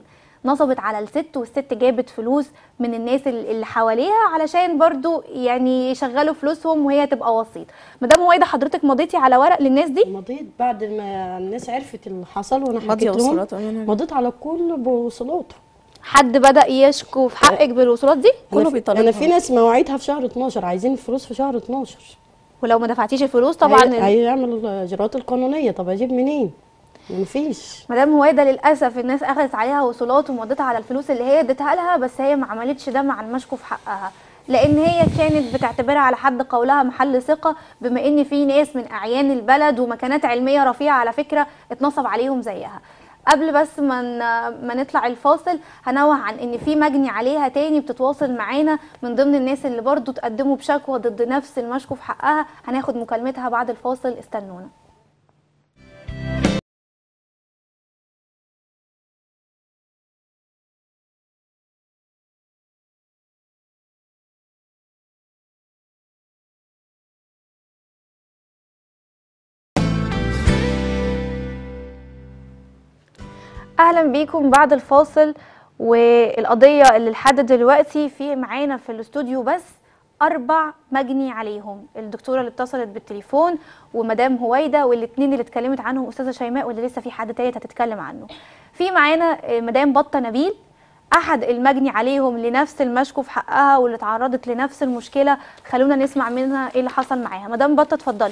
نصبت على الست والست جابت فلوس من الناس ال- اللي حواليها علشان برضو يعني يشغلوا فلوسهم وهي تبقى وسيط مدام هويدا حضرتك مضيتي على ورق للناس دي مضيت بعد ما الناس عرفت اللي حصل وانا ماضية حكيت لهم وصولات أمانة. مضيت على كل بوصلاته حد بدأ يشكو في حقك بالوصولات دي انا كله في, بيطالبها. أنا في ناس مواعيدها في شهر 12 عايزين الفلوس في شهر 12 ولو ما دفعتيش الفلوس طبعا هي- هيعمل الاجراءات القانونيه طب اجيب منين مفيش مدام هويدا للاسف الناس اخذت عليها وصولات ومضيتها على الفلوس اللي هي اديتها لها بس هي ما عملتش ده مع المشكو في حقها لان هي كانت بتعتبرها على حد قولها محل ثقه بما ان في ناس من اعيان البلد ومكانات علميه رفيعه على فكره اتنصب عليهم زيها قبل بس ما ن- ما نطلع الفاصل هنوه عن ان في مجني عليها تاني بتتواصل معانا من ضمن الناس اللي برضو تقدموا بشكوى ضد نفس المشكو في حقها هناخد مكالمتها بعد الفاصل استنونا اهلا بيكم بعد الفاصل والقضيه اللي لحد دلوقتي في معانا في الاستوديو بس اربع مجني عليهم الدكتوره اللي اتصلت بالتليفون ومدام هويدا والاثنين اللي اتكلمت عنهم استاذه شيماء واللي لسه في حد تالت هتتكلم عنه في معانا آه، مدام بطه نبيل احد المجني عليهم لنفس المشكو في حقها واللي اتعرضت لنفس المشكله خلونا نسمع منها ايه اللي حصل معاها مدام بطه اتفضلي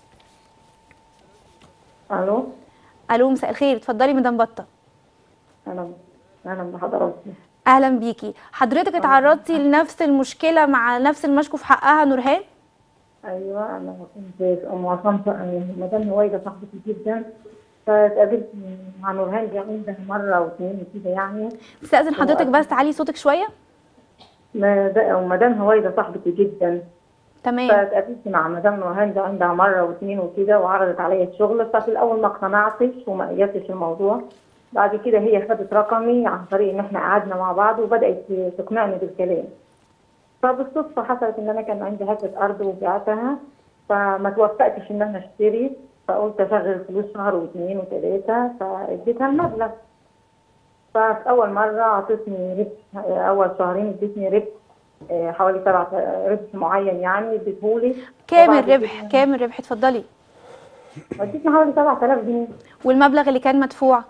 الو الو مساء الخير اتفضلي مدام بطه اهلا اهلا بحضراتكم اهلا بيكي حضرتك اتعرضتي لنفس المشكله مع نفس المشكو في حقها نورهان ايوه انا كنت ام عصام مدام هويدا صاحبتي جدا فاتقابلت مع نورهان دي عندها مره واثنين وكده يعني استاذن حضرتك بس تعلي صوتك شويه مد- ومدام هويدا صاحبتي جدا تمام فاتقابلت مع مدام نورهان دي عندها مره واثنين وكده وعرضت عليا الشغل ففي الاول ما اقتنعتش وما قيدتش الموضوع بعد كده هي خدت رقمي عن طريق ان احنا قعدنا مع بعض وبدات تقنعني بالكلام فبالصدفه حصلت ان انا كان عندي حته ارض وبعتها فما توفقتش ان انا اشتري فقلت اشغل فلوس شهر واثنين وثلاثه فاديتها المبلغ ففي اول مره اعطتني ربح اول شهرين ادتني ربح آه، حوالي سبعة ربح معين يعني اديتهولي كام وبعد الربح كده كام الربح اتفضلي اديتني حوالي 7000 جنيه والمبلغ اللي كان مدفوع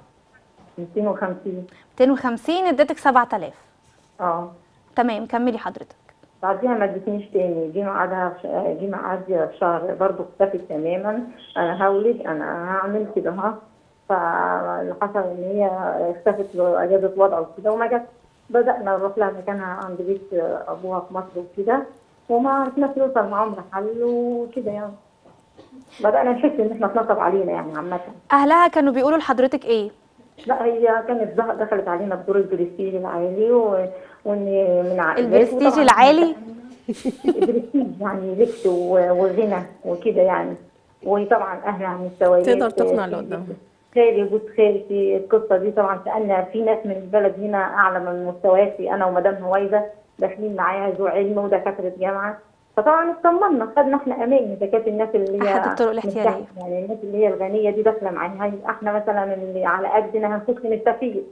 250 250 اديتك 7000 اه تمام كملي حضرتك بعديها ما ادتنيش تاني جه ميعادها في ش- جه ميعادي في شهر برضه اختفت تماما انا هولد انا هعمل كده ها فاللي حصل ان هي اختفت اجازه وضع وكده وما جت بدانا نروح لها مكانها عند بيت ابوها في مصر وكده وما عرفناش نوصل معاهم لحل وكده يعني بدانا نحس ان احنا اتنصب علينا يعني عامه اهلها كانوا بيقولوا لحضرتك ايه لا هي كانت ظهر- دخلت علينا بدور البرستيج العالي و... وان من عائلات البرستيج وطبعاً العالي البرستيج يعني لبس و- وغنى وكده يعني وطبعا اهلها عن مستويات تقدر تقنع اللي قدامها. خالي جوز خالي في القصه دي طبعا سالنا في ناس من البلد هنا اعلى من مستوياتي انا ومدام هويده داخلين معايا ذو علم ودكاتره جامعه فطبعا اطمنا خدنا احنا امان اذا كانت الناس اللي هي أحد الطرق من الاحتيالية. تحت، يعني الناس اللي هي الغنيه دي داخله معانا هاي احنا مثلا اللي على قدنا هنخش نستفيد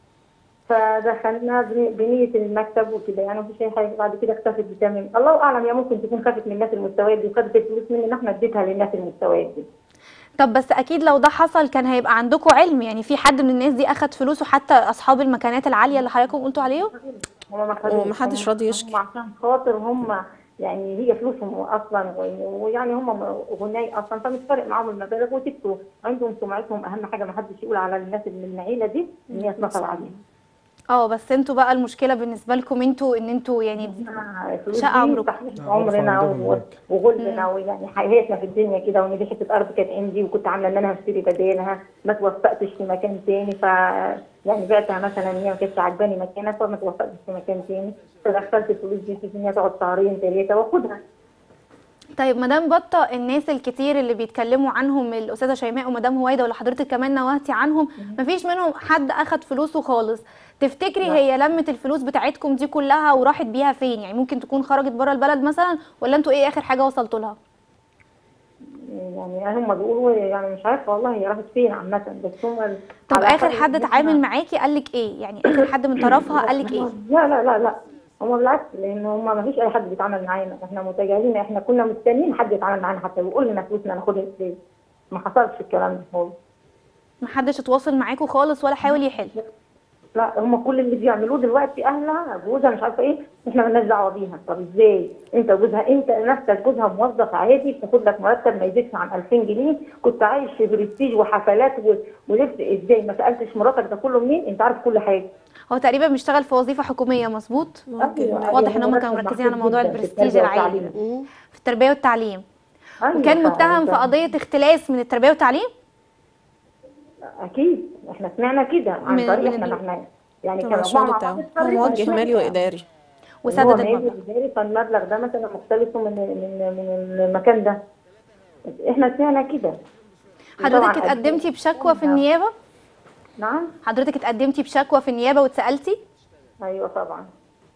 فدخلنا بن- بنية المكتب وكده يعني مفيش أي حاجة بعد كده اختفت بتمام الله أعلم هي ممكن تكون خافت من الناس المستويات دي وخدت الفلوس مننا احنا اديتها للناس المستويات دي طب بس اكيد لو ده حصل كان هيبقى عندكم علم يعني في حد من الناس دي اخد فلوسه حتى اصحاب المكانات العاليه اللي حضراتكم قلتوا عليهم هما ما خدوش. ومحدش هم- راضي يشكي. هم عشان خاطر هم يعني هي فلوسهم اصلا و- ويعني هم غناي اصلا فمش فارق معاهم المبالغ وسكتوا عندهم سمعتهم اهم حاجه ما حدش يقول على الناس اللي من العيله دي ان هي اتنصب عليها اه بس انتوا بقى المشكله بالنسبه لكم انتوا ان انتوا يعني الفلوس شقة دي عمركم. تحويش عرف عمرنا عندهم و- هناك. وغلبنا ويعني حياتنا في الدنيا كده وان دي حته ارض كانت عندي وكنت عامله ان انا هشتري بدالها ما توفقتش في مكان تاني ف يعني بعتها مثلا هي ما كانتش عجباني مكانها فما توفقتش في مكان تاني فدخلت الفلوس دي في ان هي تقعد شهرين ثلاثه واخدها طيب مدام بطه الناس الكتير اللي بيتكلموا عنهم الاستاذه شيماء ومدام هويدا واللي حضرتك كمان نوهتي عنهم مفيش منهم حد اخد فلوسه خالص تفتكري لا. هي لمت الفلوس بتاعتكم دي كلها وراحت بيها فين يعني ممكن تكون خرجت بره البلد مثلا ولا انتوا ايه اخر حاجه وصلتوا لها يعني هم بيقولوا يعني مش عارفه والله هي راحت فين عامه بس هم ال- طب على اخر حسب حد إن إحنا- اتعامل معاكي قال لك ايه يعني اخر حد من طرفها قال لك ايه لا لا لا لا هم بالعكس لان هم ما فيش اي حد بيتعامل معانا احنا متجاهلين احنا كنا مستنيين حد يتعامل معانا حتى ويقول لنا فلوسنا ناخدها ازاي ما حصلش الكلام ده خالص محدش اتواصل معاكوا خالص ولا حاول يحل لا هم كل اللي بيعملوه دلوقتي اهلها جوزها مش عارفه ايه احنا مالناش دعوه بيها طب ازاي انت جوزها انت نفسك جوزها موظف عادي بتاخد لك مرتب ما يزيدش عن 2000 جنيه كنت عايش في برستيج وحفلات و- ولبس ازاي ما سالتش مراتك ده كله منين انت عارف كل حاجه هو تقريبا بيشتغل في وظيفه حكوميه مظبوط أيوة، واضح أيوة، ان هم مرتب كانوا مركزين على محدود موضوع جداً في البرستيج التربية العالي والتعليم. ده. مم. في التربيه والتعليم أيوة، وكان ف- متهم في ف- قضيه اختلاس من التربيه والتعليم اكيد احنا سمعنا كده عن من- طريق من احنا ال- ما احنا يعني طبعا كانوا الشغل مع بتاعه بعض هو الطريق موجه فسمعنا. مالي واداري وسدد هو المبلغ مالي إداري، فالمبلغ ده مثلا مختلف من من من المكان ده احنا سمعنا كده حضرتك طبعاً اتقدمتي بشكوى في النيابه نعم حضرتك اتقدمتي بشكوى في النيابه واتسالتي ايوه طبعا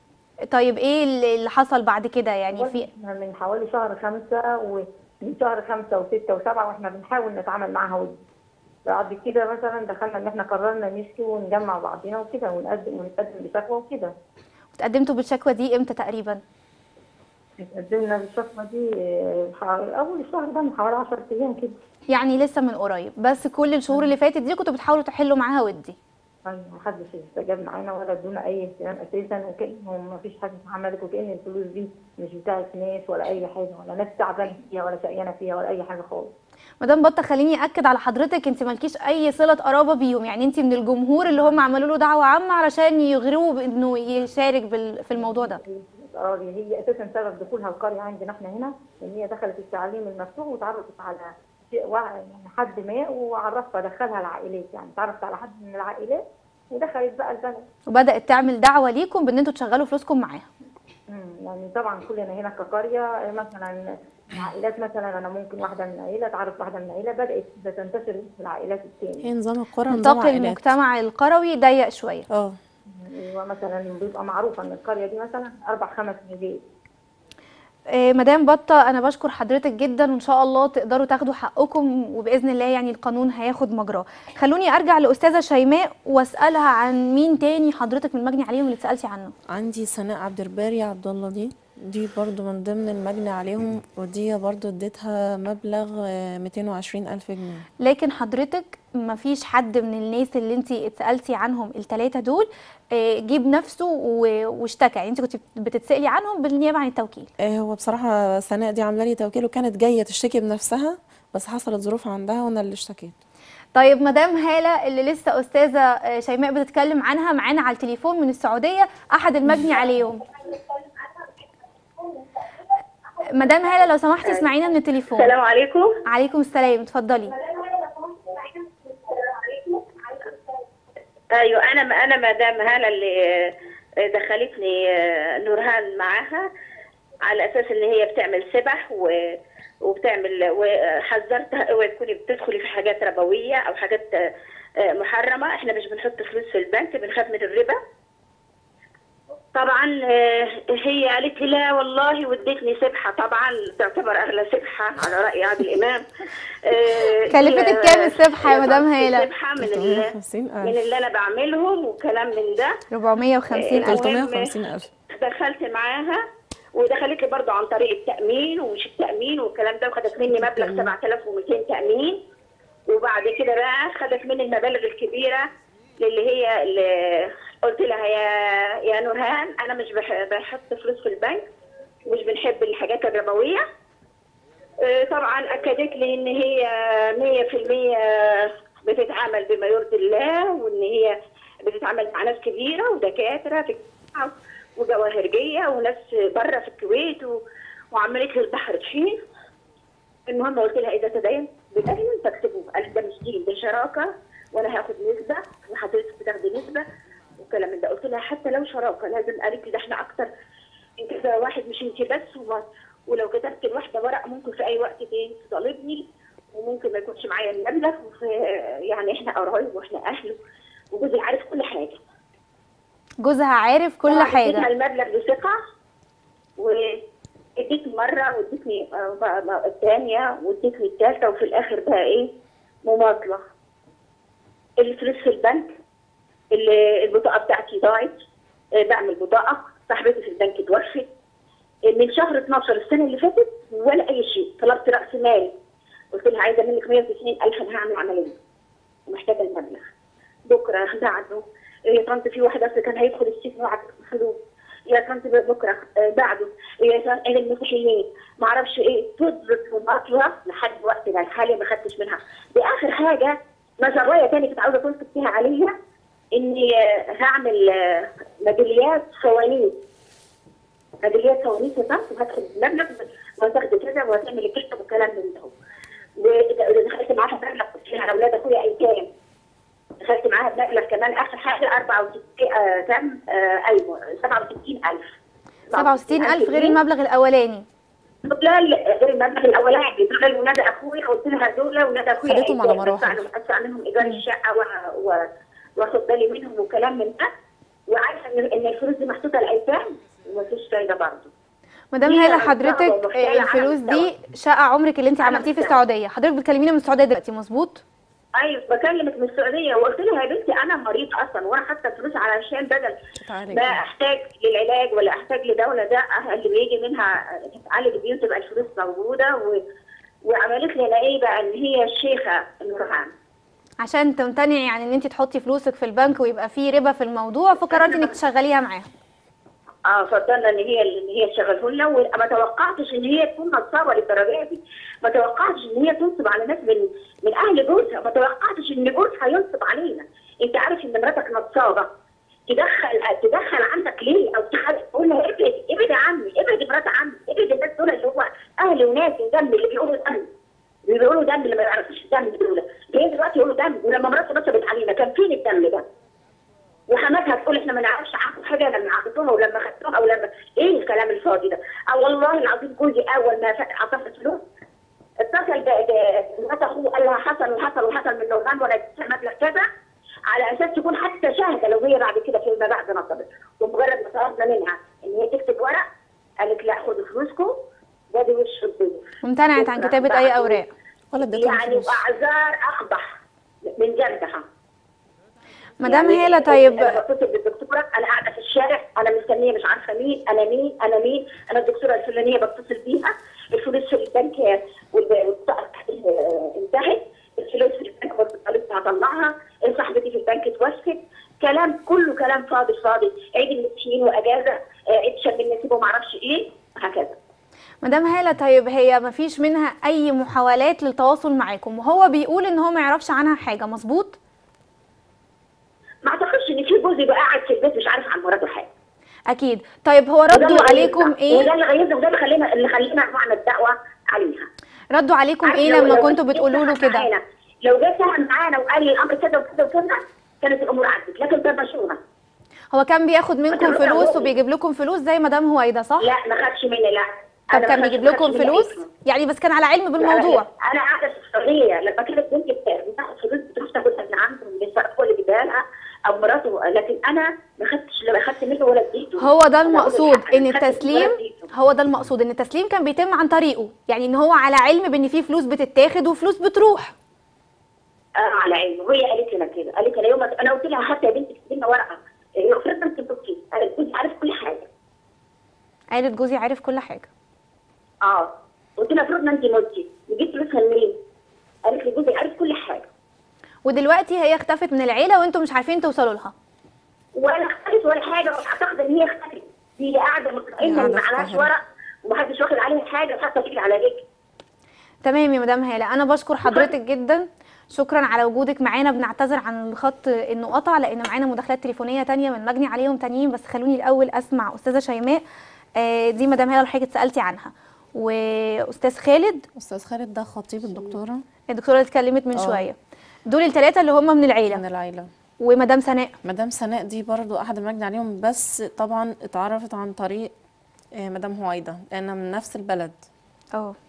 طيب ايه اللي اللي حصل بعد كده يعني في احنا من حوالي شهر خمسة ومن شهر خمسة وستة وسبعة واحنا بنحاول نتعامل معاها ودي بعد كده مثلا دخلنا ان احنا قررنا نشكي ونجمع بعضنا وكده ونقدم ونتقدم بشكوى وكده اتقدمتوا بالشكوى دي امتى تقريبا اتقدمنا بالشكوى دي اه، حوالي- اول الشهر ده من حوالي 10 ايام كده يعني لسه من قريب بس كل الشهور اللي فاتت دي كنتوا بتحاولوا تحلوا معاها ودي ايوه محدش استجاب معانا ولا ادونا اي اهتمام اساسا وكانهم ما فيش حاجه اتعملت وكان الفلوس دي مش بتاعت ناس ولا اي حاجه ولا ناس تعبانه فيها ولا شقيانه فيها ولا اي حاجه خالص مدام بطه خليني اكد على حضرتك انت مالكيش اي صله قرابه بيهم يعني انت من الجمهور اللي هم عملوا له دعوه عامه علشان يغروه بانه يشارك بال- في الموضوع ده القرار هي اساسا سبب دخولها القريه عندنا احنا هنا ان هي دخلت التعليم المفتوح وتعرفت على شيء وع- يعني حد ما وعرفها دخلها العائلات يعني تعرفت على حد من العائلات ودخلت بقى البلد وبدات تعمل دعوه ليكم بان انتوا تشغلوا فلوسكم معاها مم، يعني طبعا كلنا هنا كقريه مثلا عائلات مثلا انا ممكن واحده من العيله تعرف واحده من العيله بدات تنتشر في العائلات الثانيه هي نظام القرى نظام نطاق عائلات المجتمع القروي ضيق شويه اه ومثلا بيبقى معروفه ان القريه دي مثلا اربع خمس بيت آه، مدام بطه انا بشكر حضرتك جدا وان شاء الله تقدروا تاخدوا حقكم وباذن الله يعني القانون هياخد مجراه خلوني ارجع لاستاذه شيماء واسالها عن مين تاني حضرتك من المجني عليهم اللي اتسالتي عنه عندي سناء عبد الباري عبد الله دي دي برضو من ضمن المجني عليهم ودي برضو اديتها مبلغ آه، 220 ألف جنيه لكن حضرتك ما فيش حد من الناس اللي انت اتسالتي عنهم الثلاثه دول آه، جيب نفسه و- واشتكى يعني انت كنت بتتسالي عنهم بالنيابه عن التوكيل آه، هو بصراحة سناء دي عاملة لي توكيل وكانت جاية تشتكي بنفسها بس حصلت ظروف عندها وانا اللي اشتكيت طيب مدام هاله اللي لسه استاذه آه، شيماء بتتكلم عنها معانا على التليفون من السعوديه احد المجني عليهم مدام هاله لو سمحتي اسمعينا من التليفون السلام عليكم عليكم السلام اتفضلي ايوه انا انا مدام هاله اللي دخلتني نورهان معاها على اساس ان هي بتعمل سبح و وبتعمل وحذرتها اوعي تكوني بتدخلي في حاجات ربويه او حاجات محرمه احنا مش بنحط فلوس في البنك بنخاف من الربا طبعا آه، هي قالت لي لا والله وادتني سبحه طبعا تعتبر اغلى سبحه على راي عادل امام آه، كلفتك هي- كام السبحة يا مدام هالة؟ سبحه من ال- 350 من ألف اللي انا بعملهم وكلام من ده 450 آه، ألف 350 ألف دخلت معاها ودخلت لي برضه عن طريق التامين ومش التامين والكلام ده وخدت مني مبلغ 7200 تامين وبعد كده بقى خدت مني المبالغ الكبيره للي هي اللي قلت لها يا يا نورهان انا مش بح- بحط فلوس في البنك مش بنحب الحاجات الربويه آه، طبعا اكدت لي ان هي 100% بتتعامل بما يرضي الله وان هي بتتعامل مع ناس كبيره ودكاتره في الجامعة وجواهرجيه وناس بره في الكويت و... وعملت لي البحر طحين المهم قلت لها اذا تدين بدين فاكتبوه قالت ده مش دين ده شراكه وانا هاخد نسبه وحضرتك بتاخدي نسبه والكلام من ده قلت لها حتى لو شراكه لازم قالت لي ده احنا اكتر من كذا واحد مش انت بس وما ولو كتبت الواحده ورق ممكن في اي وقت تاني تطالبني وممكن ما يكونش معايا المبلغ وفي يعني احنا قرايب واحنا اهل وجوزي عارف كل حاجه جوزها عارف كل طبعاً اديتها حاجة المبلغ بثقه اديتني مره واديتني آه، بقى- بقى الثانيه واديتني الثالثه وفي الاخر بقى ايه مماطله الفلوس في البنك ال- البطاقه بتاعتي ضاعت آه، بعمل بطاقه صاحبتي في البنك اتوفت آه، من شهر 12 السنه اللي فاتت ولا اي شيء طلبت راس مال قلت لها عايزه منك 190 الف انا هعمل عمليه ومحتاجه المبلغ بكره بعده يا طنط في واحد اصل كان هيدخل السجن وقعد فلوس يا طنط بكره آه، بعده يا طنط عيد المسيحيين ما اعرفش ايه تضرب ومطلع لحد وقتنا الحالي ما خدتش منها دي اخر حاجه نظريه تاني كنت عاوزه تنصب فيها عليها اني آه، هعمل آه، ميداليات فوانيس ميداليات فوانيس يا طنط وهدخل المبلغ وهتاخد كذا وهتعمل الكشف والكلام من ده ودخلت معاها مبلغ قلت لها على اولاد اخويا ايتام دخلت معاها بمبلغ كمان اخر حاجه 64 آه، كام آه، ايوه 67000 67000 غير المبلغ الاولاني لا لا، غير المبلغ الاولاني دول ولاد اخويا قلت لها دول ولاد اخويا خدتهم على أيتام، مراحل. بدفع- ادفع منهم ايجار الشقه و- و- واخد بالي منهم وكلام من ده وعارفه ان إن الفلوس دي محطوطه لايتام ومفيش فايده برضه مدام هي هاله مستوى حضرتك ومحتاجة آه، على الفلوس مستوى. دي شقه عمرك اللي انت على عملتيه في مستوى. السعوديه حضرتك بتكلمينا من السعوديه دلوقتي مظبوط ايوه بكلمك من السعوديه وقلت لها يا بنتي انا مريض اصلا وانا حاطه فلوس علشان بدل تتعالج. ما احتاج للعلاج ولا احتاج لدوله ده اللي بيجي منها تتعالج بيه تبقى الفلوس موجوده و... وعملت لي انا ايه بقى ان هي الشيخه نورهان عشان تمتنعي عن ان انت تحطي فلوسك في البنك ويبقى فيه ربا في الموضوع فقررتي انك تشغليها معاها اه فضلنا ان هي ان هي تشغله لنا وما توقعتش ان هي تكون نصابه للدرجه دي ما توقعتش ان هي تنصب على ناس من من اهل جوزها ما توقعتش ان جوزها ينصب علينا انت عارف ان مراتك نصابه تدخل تدخل عندك ليه او تخلي تقول لها ابعد ابعد عني ابعد مرات عمي ابعد الناس دول اللي هو اهل وناس ودم اللي بيقولوا دم اللي بيقولوا دم اللي ما يعرفوش الدم دول جايين دلوقتي يقولوا دم ولما مراته نصبت علينا كان فين الدم ده؟ وحماتها تقول احنا ما نعرفش عنكم حاجه لما عطيتوها ولما خدتوها او لما ايه الكلام الفاضي ده؟ اه والله العظيم جوزي اول ما ف- عطفت فلوس اتصل ب- ب- بمرات اخوه قال لها حصل وحصل وحصل من نورمان وانا اديتها مبلغ كذا على اساس تكون حتى شاهده لو هي بعد كده فيما بعد نصبت ومجرد ما طلبنا منها ان هي تكتب ورق قالت لا خدوا فلوسكم ده دي وش الدنيا وامتنعت عن كتابه اي اوراق ولا اديتهم يعني فلوس واعذار اقبح من جنبها مدام يعني هاله طيب انا بتصل بالدكتوره انا قاعده في الشارع انا مستنيه مش عارفه مين انا مين انا مين انا الدكتوره الفلانيه بتصل بيها الفلوس في البنك والب- والبطاقه آه، انتهت الفلوس في البنك برضه طالبت هطلعها صاحبتي في البنك اتوفت كلام كله كلام فاضي فاضي عيد المسكين واجازه آه، عيد شم النسيب وما اعرفش ايه هكذا مدام هاله طيب هي ما فيش منها اي محاولات للتواصل معاكم وهو بيقول ان هو ما يعرفش عنها حاجه مظبوط ما اعتقدش ان في جوز يبقى قاعد في البيت مش عارف عن مراته حاجه اكيد طيب هو وده اللي ردوا عليكم غيظنا. ايه وده اللي غيظنا وده اللي خلينا اللي خلينا نعمل الدعوه عليها ردوا عليكم عارف ايه لو- لما لو كنتوا جه بتقولوا له سهل كده معانا- لو جه سهل معانا وقال لي الامر كذا وكذا وكذا كانت الامور عدت لكن ده مشونا هو كان بياخد منكم هتروح فلوس أقول. وبيجيب لكم فلوس زي مدام هويدا صح لا ما خدش مني لا طب أنا كان ما بيجيب خدش- لكم ما خدش مني فلوس اسمه. يعني بس كان على علم لا، بالموضوع انا قاعده في السعوديه لما كانت بنتي بتا- بتاخد فلوس بتروح تاخدها من عندهم بيسرق هو اللي بيديها لها او مراته لكن انا ما خدتش لا خدت منه ولا اديته هو ده أنا بقول المقصود الحق، ان أنا خدت ولا التسليم اديته. هو ده المقصود ان التسليم كان بيتم عن طريقه يعني ان هو على علم بان في فلوس بتتاخد وفلوس بتروح اه على عيني وهي قالت لنا كده قالت لنا يوم انا قلت لها حتى يا بنتي اكتبي لنا ورقه إيه، افرض انت بتبكي انا كنت عارف كل حاجه قالت جوزي عارف كل حاجه اه قلت لها افرض انت متي جبت فلوسها منين؟ قالت لي جوزي عارف كل حاجه ودلوقتي هي اختفت من العيله وانتم مش عارفين توصلوا لها ولا اختلف ولا حاجه واعتقد ان هي اختلفت هي قاعده مطمئنه قاعدة ما في معلهاش القاهرة. ورق ومحدش واخد عليها حاجه وحاطه رجل على رجل تمام يا مدام هاله انا بشكر حضرتك جدا شكرا على وجودك معانا بنعتذر عن الخط انه قطع لان معانا مداخلات تليفونيه تانية من مجني عليهم تانيين بس خلوني الاول اسمع استاذه شيماء آه، دي مدام هاله اللي حضرتك اتسالتي عنها واستاذ خالد استاذ خالد ده خطيب الدكتوره الدكتوره اللي اتكلمت من آه. شويه دول الثلاثه اللي هم من من العيله العيله ومدام سناء مدام سناء دي برضو احد المجني عليهم بس طبعا اتعرفت عن طريق آه، مدام هويدا لانها من نفس البلد اه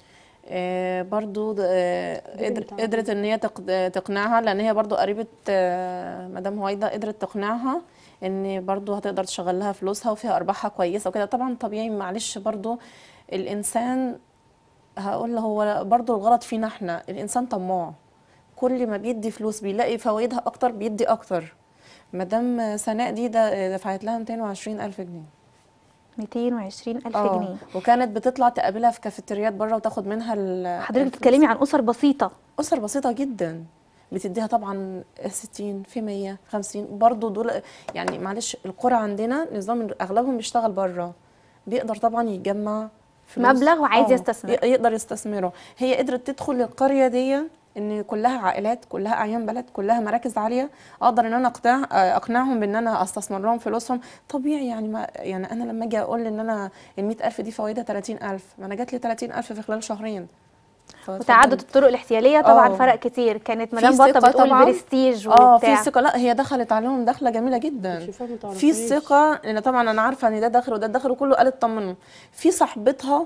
آه، برضو آه، قدر- بنت قدرت ان هي تق- تقنعها لان هي برضو قريبة آه، مدام هويدا قدرت تقنعها ان برضو هتقدر تشغل لها فلوسها وفيها ارباحها كويسة وكده طبعا طبيعي معلش برضو الانسان هقول هو برضو الغلط فينا احنا الانسان طماع كل ما بيدي فلوس بيلاقي فوائدها اكتر بيدي اكتر مدام سناء دي ده دفعت لها 220 الف جنيه 220 الف اه جنيه وكانت بتطلع تقابلها في كافيتريات بره وتاخد منها ال- حضرتك الفلوس. بتتكلمي عن اسر بسيطه أسر بسيطة جدا بتديها طبعا 60 في 100 50 برضه دول يعني معلش القرى عندنا نظام إن اغلبهم بيشتغل بره بيقدر طبعا يجمع فلوس مبلغ وعايز آه، يستثمر. ي- يقدر يستثمره هي قدرت تدخل القرية دي ان كلها عائلات كلها اعيان بلد كلها مراكز عاليه اقدر ان انا اقنع اقنعهم بان انا استثمر لهم فلوسهم طبيعي يعني ما يعني انا لما اجي اقول ان انا ال 100000 دي فوائدها 30000 ما انا جات لي 30000 في خلال شهرين وتعدد الطرق الاحتياليه طبعا آه. فرق كتير كانت في مدام بطه ثقة بتقول طبعاً. برستيج اه وبتاع في ثقه لا هي دخلت عليهم دخله جميله جدا شوفها ما في تعرفيش. ثقه لان طبعا انا عارفه ان ده داخل وده داخل وكله قالت طمنوا في صاحبتها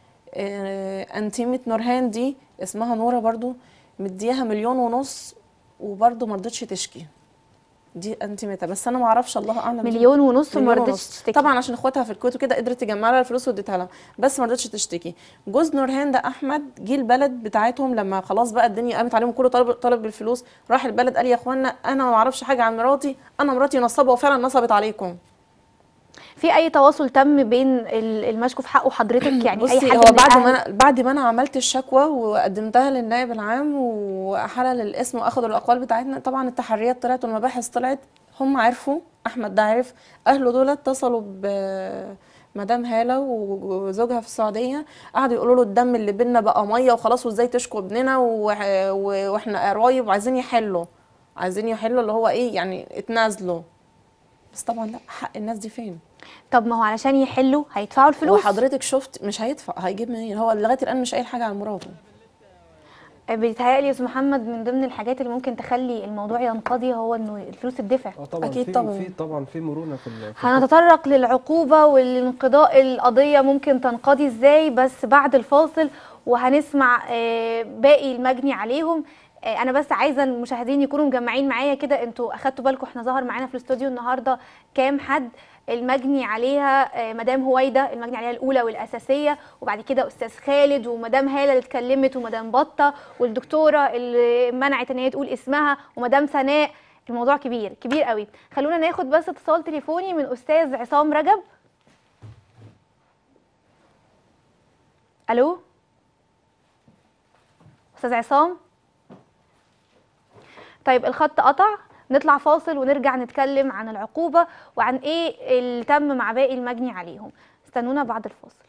آه انتيمه نورهان دي اسمها نوره برضو مدياها مليون ونص وبرضو ما رضتش تشكي دي انتيمتها بس انا ما اعرفش الله اعلم دي مليون ونص وما مليون رضتش ونص. تشتكي طبعا عشان اخواتها في الكويت وكده قدرت تجمع لها الفلوس واديتها لها بس ما رضتش تشتكي جوز نورهان ده احمد جه البلد بتاعتهم لما خلاص بقى الدنيا قامت عليهم كله طلب طلب بالفلوس راح البلد قال يا اخوانا انا ما اعرفش حاجه عن مراتي انا مراتي نصابه وفعلا نصبت عليكم في اي تواصل تم بين ال- المشكو في حقه حضرتك يعني اي بصي حد هو من بعد الأهل؟ ما أنا بعد ما انا عملت الشكوى وقدمتها للنائب العام وحلل الاسم واخدوا الاقوال بتاعتنا طبعا التحريات طلعت والمباحث طلعت هم عرفوا احمد ده عرف اهله دول اتصلوا بمدام هاله وزوجها في السعوديه قعدوا يقولوا له الدم اللي بينا بقى ميه وخلاص وازاي تشكو ابننا و- و- واحنا قرايب وعايزين يحلوا عايزين يحلوا اللي هو ايه يعني اتنازلوا بس طبعا لا حق الناس دي فين طب ما هو علشان يحلوا هيدفعوا الفلوس وحضرتك شفت مش هيدفع هيجيب منين هو لغايه الان مش قايل حاجه عن مراته بيتهيألي يا استاذ محمد من ضمن الحاجات اللي ممكن تخلي الموضوع ينقضي هو انه الفلوس تدفع اه طبعا أكيد في طبعاً. في طبعا في مرونه في ال- في هنتطرق للعقوبة والانقضاء القضية ممكن تنقضي ازاي بس بعد الفاصل وهنسمع آه، باقي المجني عليهم آه، انا بس عايزه المشاهدين يكونوا مجمعين معايا كده انتوا اخدتوا بالكم احنا ظهر معانا في الاستوديو النهارده كام حد المجني عليها آه، مدام هويده المجني عليها الاولى والاساسيه وبعد كده استاذ خالد ومدام هاله اللي اتكلمت ومدام بطه والدكتوره اللي منعت ان هي تقول اسمها ومدام سناء الموضوع كبير كبير قوي خلونا ناخد بس اتصال تليفوني من استاذ عصام رجب الو استاذ عصام طيب الخط قطع نطلع فاصل ونرجع نتكلم عن العقوبة وعن ايه اللي تم مع باقي المجني عليهم استنونا بعد الفاصل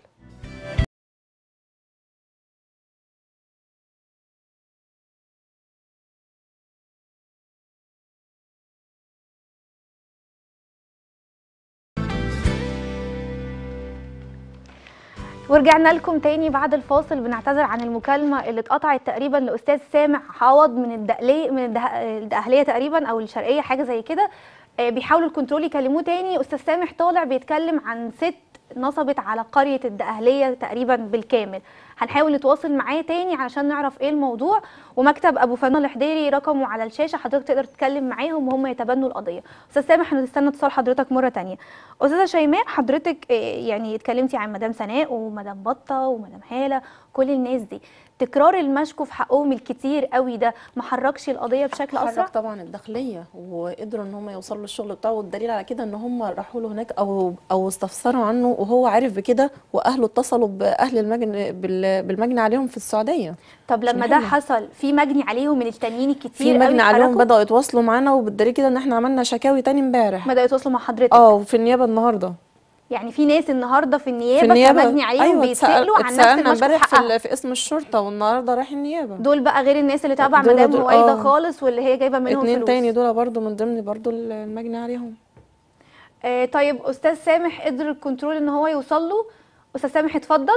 ورجعنا لكم تاني بعد الفاصل بنعتذر عن المكالمة اللي اتقطعت تقريبا لأستاذ سامع عوض من الدقلية من الده- الدقهلية تقريبا أو الشرقية حاجة زي كده آه، بيحاولوا الكنترول يكلموه تاني أستاذ سامح طالع بيتكلم عن ست نصبت على قرية الدقهلية تقريبا بالكامل هنحاول نتواصل معاه تاني علشان نعرف ايه الموضوع ومكتب ابو فنان الحديري رقمه على الشاشه حضرتك تقدر تتكلم معاهم وهم يتبنوا القضيه استاذ سامح هنستنى اتصال حضرتك مره تانية استاذه شيماء حضرتك آه، يعني اتكلمتي عن مدام سناء ومدام بطه ومدام هاله كل الناس دي تكرار المشكو في حقهم الكتير قوي ده ما حركش القضيه بشكل اسرع حرك طبعا الداخليه وقدروا ان هم يوصلوا للشغل بتاعه والدليل على كده ان هم راحوا له هناك او او استفسروا عنه وهو عارف بكده واهله اتصلوا باهل المجن بال- بالمجني عليهم في السعوديه طب لما ده نحن. حصل في مجني عليهم من التانيين الكتير في قوي مجني عليهم اتحركوا؟ بداوا يتواصلوا معانا وبالدليل كده ان احنا عملنا شكاوي تاني امبارح بدأوا يتواصلوا مع حضرتك اه وفي النيابه النهارده يعني في ناس النهارده في في النيابه, النيابه كمجني عليهم ايوه بيتسالوا عن نفس اتسالنا المشكو في امبارح في, حقها ال- في اسم الشرطه والنهارده رايح النيابه دول بقى غير الناس اللي تابعه دول- مدام دول- هويدا آه. خالص واللي هي جايبه منهم اتنين فلوس تاني دول برضو من ضمن برضو المجني عليهم آه طيب استاذ سامح قدر الكنترول ان هو يوصل له استاذ سامح اتفضل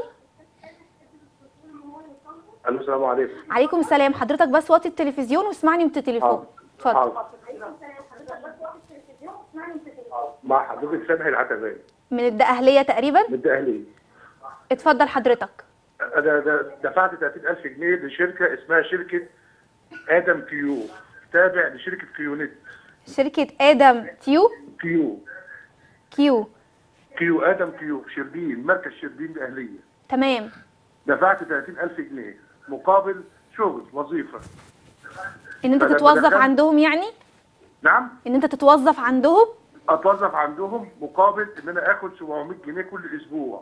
الو السلام عليكم عليكم السلام حضرتك بس وطي التلفزيون واسمعني من التليفون اتفضل حاضر. مع حضرتك سامح العتباني من الدقهليه تقريبا من الدقهلية اتفضل حضرتك انا د- دفعت 30000 جنيه لشركه اسمها شركه ادم كيو تابع لشركه كيونت شركه ادم تيو كيو كيو كيو ادم كيو في شربين مركز شربين الاهليه تمام دفعت 30000 جنيه مقابل شغل وظيفه ان انت فلما تتوظف دخلت- عندهم يعني نعم ان انت تتوظف عندهم اتوظف عندهم مقابل ان انا اخد 700 جنيه كل اسبوع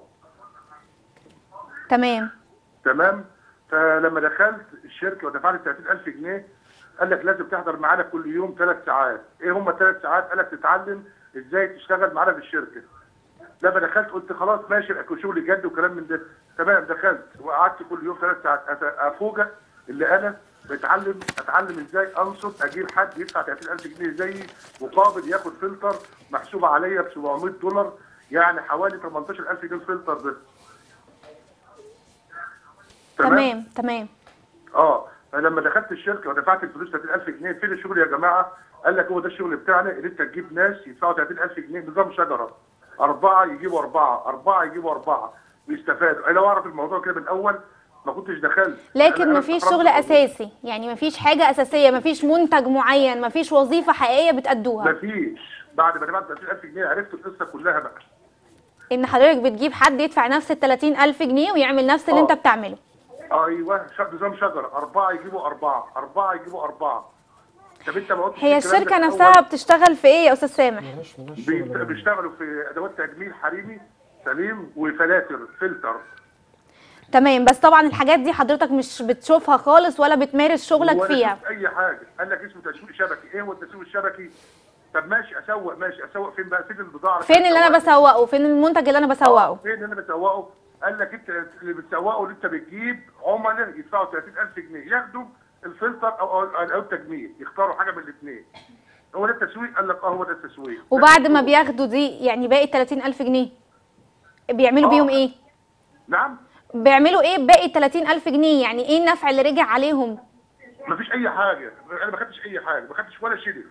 تمام تمام فلما دخلت الشركه ودفعت 30000 جنيه قال لك لازم تحضر معانا كل يوم ثلاث ساعات ايه هم الثلاث ساعات قال لك تتعلم ازاي تشتغل معانا في الشركه لما دخلت قلت خلاص ماشي يبقى شغل جد وكلام من ده تمام دخلت وقعدت كل يوم ثلاث ساعات أت- افوجئ اللي انا بتعلم اتعلم ازاي انصت اجيب حد يدفع 30000 جنيه زيي مقابل ياخد فلتر محسوب عليا ب 700 دولار يعني حوالي 18000 جنيه الفلتر ده تمام تمام اه فلما دخلت الشركه ودفعت الفلوس 30000 جنيه فين الشغل يا جماعه؟ قال لك هو ده الشغل بتاعنا ان انت تجيب ناس يدفعوا 30000 جنيه نظام شجره اربعه يجيبوا اربعه اربعه يجيبوا اربعه ويستفادوا انا لو اعرف الموضوع كده من الاول ما كنتش دخلت لكن أنا- أنا مفيش استغربت شغل الموضوع. اساسي يعني مفيش حاجه اساسيه مفيش منتج معين مفيش وظيفه حقيقيه بتأدوها مفيش بعد ما دفعت 30000 جنيه عرفت القصه كلها بقى ان حضرتك بتجيب حد يدفع نفس ال 30000 جنيه ويعمل نفس اللي آه. انت بتعمله ايوه ش- نظام شجره اربعه يجيبوا اربعه اربعه يجيبوا اربعه طب انت ما قلتش هي الكلام ده الشركه في نفسها الأول؟ بتشتغل في ايه يا استاذ سامح ملهاش ملهاش بيت- شغل بيشتغلوا في ادوات تجميل حريمي سليم وفلاتر فلتر تمام بس طبعا الحاجات دي حضرتك مش بتشوفها خالص ولا بتمارس شغلك ولا فيها شفت اي حاجه قال لك اسمه تسويق شبكي ايه هو التسويق الشبكي طب ماشي اسوق ماشي اسوق فين بقى فين البضاعه فين اللي انا بسوقها؟ بسوقه فين المنتج اللي انا بسوقه فين اللي انا بسوقه قال لك انت اللي بتسوقه اللي انت بتجيب عملاء يدفعوا 30000 جنيه ياخدوا الفلتر او او, أو التجميل يختاروا حاجه من الاثنين هو ده التسويق قال لك اه هو ده التسويق وبعد ما بياخدوا دي يعني باقي 30000 جنيه بيعملوا آه. بيهم ايه نعم بيعملوا ايه باقي 30000 جنيه يعني ايه النفع اللي رجع عليهم مفيش اي حاجه انا ما خدتش اي حاجه ما خدتش ولا شيء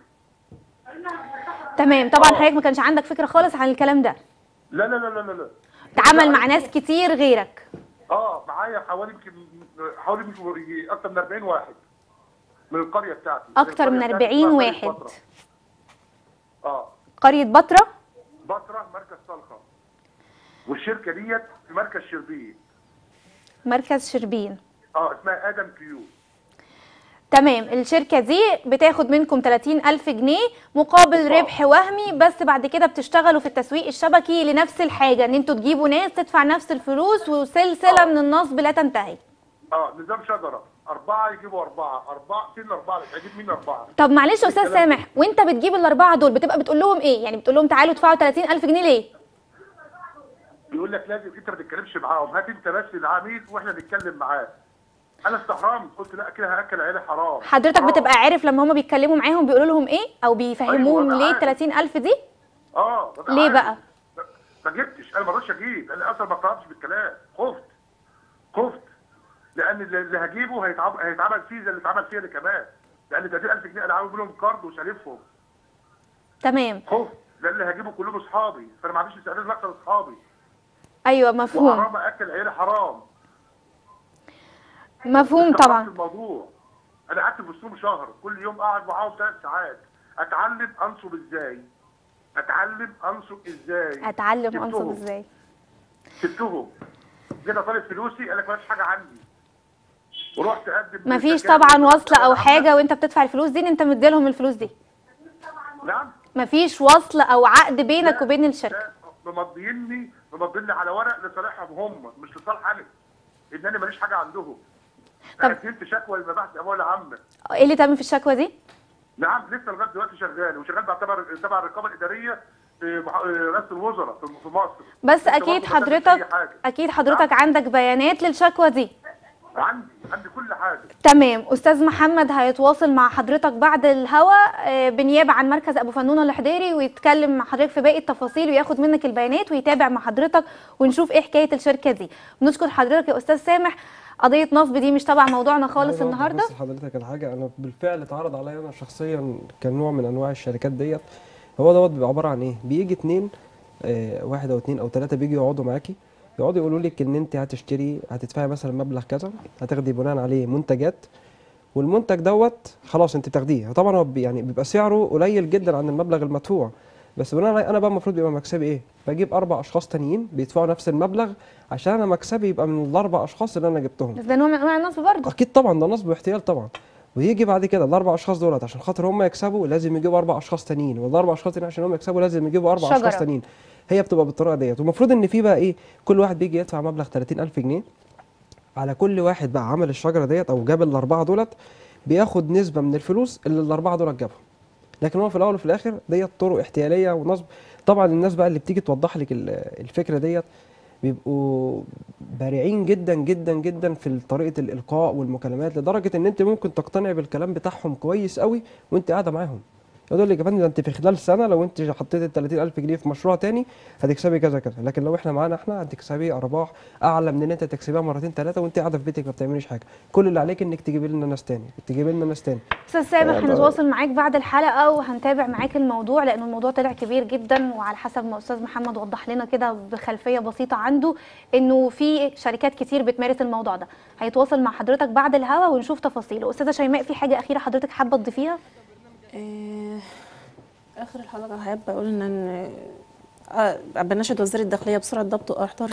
تمام طبعا آه. حضرتك ما كانش عندك فكره خالص عن الكلام ده لا لا لا لا لا لا تعامل مع ناس كتير غيرك اه معايا حوالي يمكن حوالي يمكن يجي اكتر من 40 واحد من القريه بتاعتي أكتر من القرية بتاعتي 40 اسمها قرية واحد. بطرة. اه قريه بطره بطرة مركز طلخه والشركه ديت في مركز شربين مركز شربين اه اسمها ادم كيو تمام الشركة دي بتاخد منكم 30000 جنيه مقابل آه. ربح وهمي بس بعد كده بتشتغلوا في التسويق الشبكي لنفس الحاجة ان انتوا تجيبوا ناس تدفع نفس الفلوس وسلسلة آه. من النصب لا تنتهي اه نظام شجره اربعه يجيبوا اربعه اربعه فين الاربعه هجيب مين اربعه طب معلش يا استاذ الكلام ده. سامح وانت بتجيب الاربعة دول بتبقى بتقول لهم ايه يعني بتقول لهم تعالوا ادفعوا 30000 جنيه ليه يقول لك لازم انت ما تتكلمش معاهم هات انت بس العميل واحنا نتكلم معاه انا استحرمت قلت لا كده هاكل عيالي حرام حضرتك حرام. بتبقى عارف لما هما بيتكلموا معاهم بيقولوا لهم ايه او بيفهموهم أيوة، أنا ليه عارف. 30000 دي اه ببقى ليه عارف. بقى؟ ما جبتش انا ما رضيتش اجيب انا اصلا ما اقتنعتش بالكلام خفت خفت لان اللي اللي هجيبه هيتعب... هيتعمل فيه زي اللي اتعمل فيا انا كمان لان 30000 جنيه انا عامل منهم كارد وسالفهم تمام خفت لان اللي هجيبه كلهم اصحابي فانا ما عنديش استعداد اكتر اصحابي ايوه مفهوم وحرام اكل عيالي حرام مفهوم استغربت طبعا الموضوع انا قعدت في وسطهم شهر كل يوم اقعد معاهم ثلاث ساعات اتعلم انصب ازاي اتعلم انصب ازاي اتعلم انصب سبتهم. ازاي سبتهم جيت اطالب فلوسي قال لك مفيش حاجه عندي ورحت اقدم مفيش للزكاة طبعا وصل او والعامة. حاجه وانت بتدفع الفلوس دي ان انت مديلهم الفلوس دي نعم مفيش وصل او عقد بينك لا، وبين الشركه لا، ممضيني ممضيني على ورق لصالحهم هم مش لصالح انا ان انا ماليش حاجه عندهم طب- قدمت شكوى لمباحث الاموال العامه ايه اللي تم في الشكوى دي نعم لسه لغايه دلوقتي شغال وشغال بعتبر تبع الرقابه الاداريه في مح- رئاسه الوزراء في في مصر بس لسه اكيد برضه ما خدتش أي حضرتك حاجة. اكيد حضرتك عندك بيانات للشكوى دي عندي عندي كل حاجه تمام استاذ محمد هيتواصل مع حضرتك بعد الهوا آه، بنيابه عن مركز ابو فنون الحضيري ويتكلم مع حضرتك في باقي التفاصيل وياخد منك البيانات ويتابع مع حضرتك ونشوف ايه حكايه الشركه دي بنشكر حضرتك يا استاذ سامح قضيه نصب دي مش تبع موضوعنا خالص عايز أوضح النهارده بس لحضرتك الحاجه انا بالفعل اتعرض عليا انا شخصيا كنوع من انواع الشركات ديت هو دوت بيبقى عباره عن ايه بيجي اتنين آه واحد او اتنين او تلاته بيجي يقعدوا معاكي يقعدوا يقولوا لك ان انت هتشتري هتدفعي مثلا مبلغ كذا هتاخدي بناء عليه منتجات والمنتج دوت خلاص انت بتاخديه طبعا هو بي- يعني بيبقى سعره قليل جدا عن المبلغ المدفوع بس بناء عليه انا بقى المفروض يبقى مكسبي ايه بجيب اربع اشخاص تانيين بيدفعوا نفس المبلغ عشان انا مكسبي يبقى من الاربع اشخاص اللي انا جبتهم بس ده نوع من انواع النصب برضه اكيد طبعا ده نصب واحتيال طبعا ويجي بعد كده الاربع اشخاص دولت عشان خاطر هم يكسبوا لازم يجيبوا اربع اشخاص تانيين والاربع اشخاص تانيين عشان هم يكسبوا لازم يجيبوا اربع شجرة. اشخاص تانيين هي بتبقى بالطريقه ديت والمفروض ان في بقى ايه كل واحد بيجي يدفع مبلغ 30000 جنيه على كل واحد بقى عمل الشجره ديت او جاب الاربعه دولت بياخد نسبه من الفلوس اللي الاربعه دولت جابهم لكن هو في الاول وفي الاخر ديت طرق احتياليه ونصب طبعا الناس بقى اللي بتيجي توضح لك ال- الفكره ديت بيبقوا بارعين جدا جدا جدا في طريقه الالقاء والمكالمات لدرجه ان انت ممكن تقتنع بالكلام بتاعهم كويس قوي وانت قاعده معاهم يقول لك يا فندم ده انت في خلال سنه لو انت حطيت ال 30000 جنيه في مشروع تاني هتكسبي كذا كذا لكن لو احنا معانا احنا هتكسبي ارباح اعلى من ان انت تكسبيها مرتين ثلاثه وانت قاعده في بيتك ما بتعمليش حاجه كل اللي عليك انك تجيبي لنا ناس تاني تجيبي لنا ناس تاني استاذ سامح آه، ده- هنتواصل معاك بعد الحلقه وهنتابع معاك الموضوع لانه الموضوع طلع كبير جدا وعلى حسب ما استاذ محمد وضح لنا كده بخلفيه بسيطه عنده انه في شركات كتير بتمارس الموضوع ده هيتواصل مع حضرتك بعد الهوا ونشوف تفاصيله استاذه شيماء في حاجه اخيره حضرتك حابه تضيفيها آه، اخر الحلقه حابه اقول ان آه، بناشد وزير الداخليه بسرعه ضبط واحضار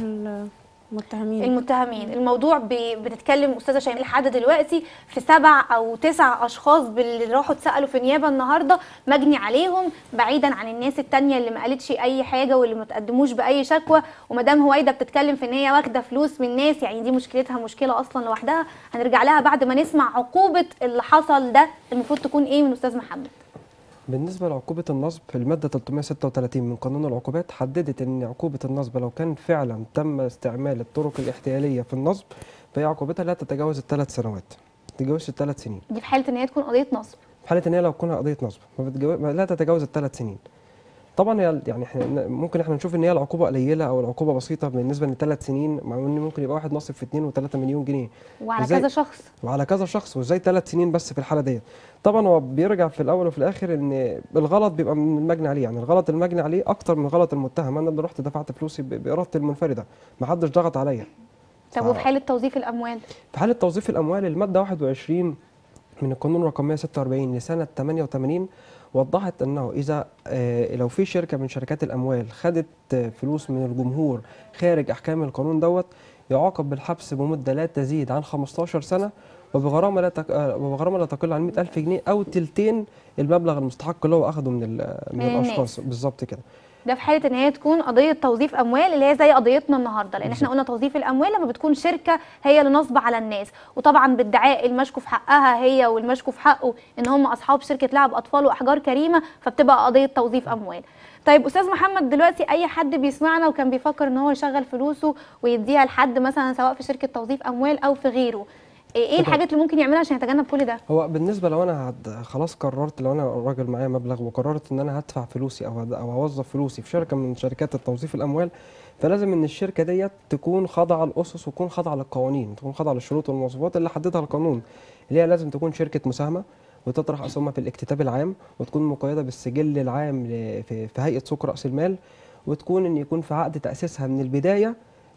المتهمين المتهمين الموضوع ب- بتتكلم استاذه شيماء لحد دلوقتي في سبع او تسع اشخاص باللي راحوا اتسالوا في النيابه النهارده مجني عليهم بعيدا عن الناس التانية اللي ما قالتش اي حاجه واللي ما تقدموش باي شكوى ومدام هويدا بتتكلم في ان هي واخده فلوس من ناس يعني دي مشكلتها مشكله اصلا لوحدها هنرجع لها بعد ما نسمع عقوبه اللي حصل ده المفروض تكون ايه من استاذ محمد بالنسبة لعقوبة النصب في المادة 336 من قانون العقوبات حددت أن عقوبة النصب لو كان فعلا تم استعمال الطرق الاحتيالية في النصب فهي عقوبتها لا تتجاوز الثلاث سنوات ما تتجاوزش الثلاث سنين دي في حاله ان هي تكون قضيه نصب في حالة أن هي لو تكون قضية نصب ما بتجاوز ما لا تتجاوز الثلاث سنين طبعا هي يعني احنا ممكن احنا نشوف ان هي العقوبه قليله او العقوبه بسيطه بالنسبه لثلاث سنين مع ان ممكن يبقى واحد نصب في 2 و3 مليون جنيه وعلى إزاي؟ كذا شخص وعلى كذا شخص وازاي ثلاث سنين بس في الحاله ديت طبعا هو بيرجع في الاول وفي الاخر ان الغلط بيبقى من المجني عليه يعني الغلط المجني عليه اكتر من غلط المتهم انا اللي رحت دفعت فلوسي ب- بارادتي المنفرده ما حدش ضغط عليا طب ف- وفي حاله توظيف الاموال في حاله توظيف الاموال الماده 21 من القانون رقم 146 لسنه 88 وضحت انه اذا آه، لو في شركه من شركات الاموال خدت آه، فلوس من الجمهور خارج احكام القانون دوت يعاقب بالحبس بمده لا تزيد عن 15 سنه وبغرامه لا تك... آه، وبغرامه لا تقل عن 100000 جنيه او تلتين المبلغ المستحق اللي هو اخده من ال... من, من الناس. الاشخاص بالظبط كده ده في حاله ان هي تكون قضيه توظيف اموال اللي هي زي قضيتنا النهارده لان احنا بالظبط. قلنا توظيف الاموال لما بتكون شركه هي اللي نصب على الناس وطبعا بادعاء المشكو في حقها هي والمشكو في حقه ان هم اصحاب شركه لعب اطفال واحجار كريمه فبتبقى قضيه توظيف اموال طيب استاذ محمد دلوقتي اي حد بيسمعنا وكان بيفكر ان هو يشغل فلوسه ويديها لحد مثلا سواء في شركه توظيف اموال او في غيره ايه إيه الحاجات اللي ممكن يعملها عشان يتجنب كل ده هو بالنسبه لو انا هد... خلاص قررت لو انا راجل معايا مبلغ وقررت ان انا هدفع فلوسي او هد... او هوظف فلوسي في شركه من شركات التوظيف الاموال فلازم ان الشركه ديت تكون خاضعه للاسس وتكون خاضعه للقوانين تكون خاضعه للشروط والمواصفات اللي حددها القانون اللي هي لازم تكون شركه مساهمه وتطرح اسهمها في الاكتتاب العام وتكون مقيده بالسجل العام ل... في... في هيئه سوق راس المال وتكون ان يكون في عقد تاسيسها من البدايه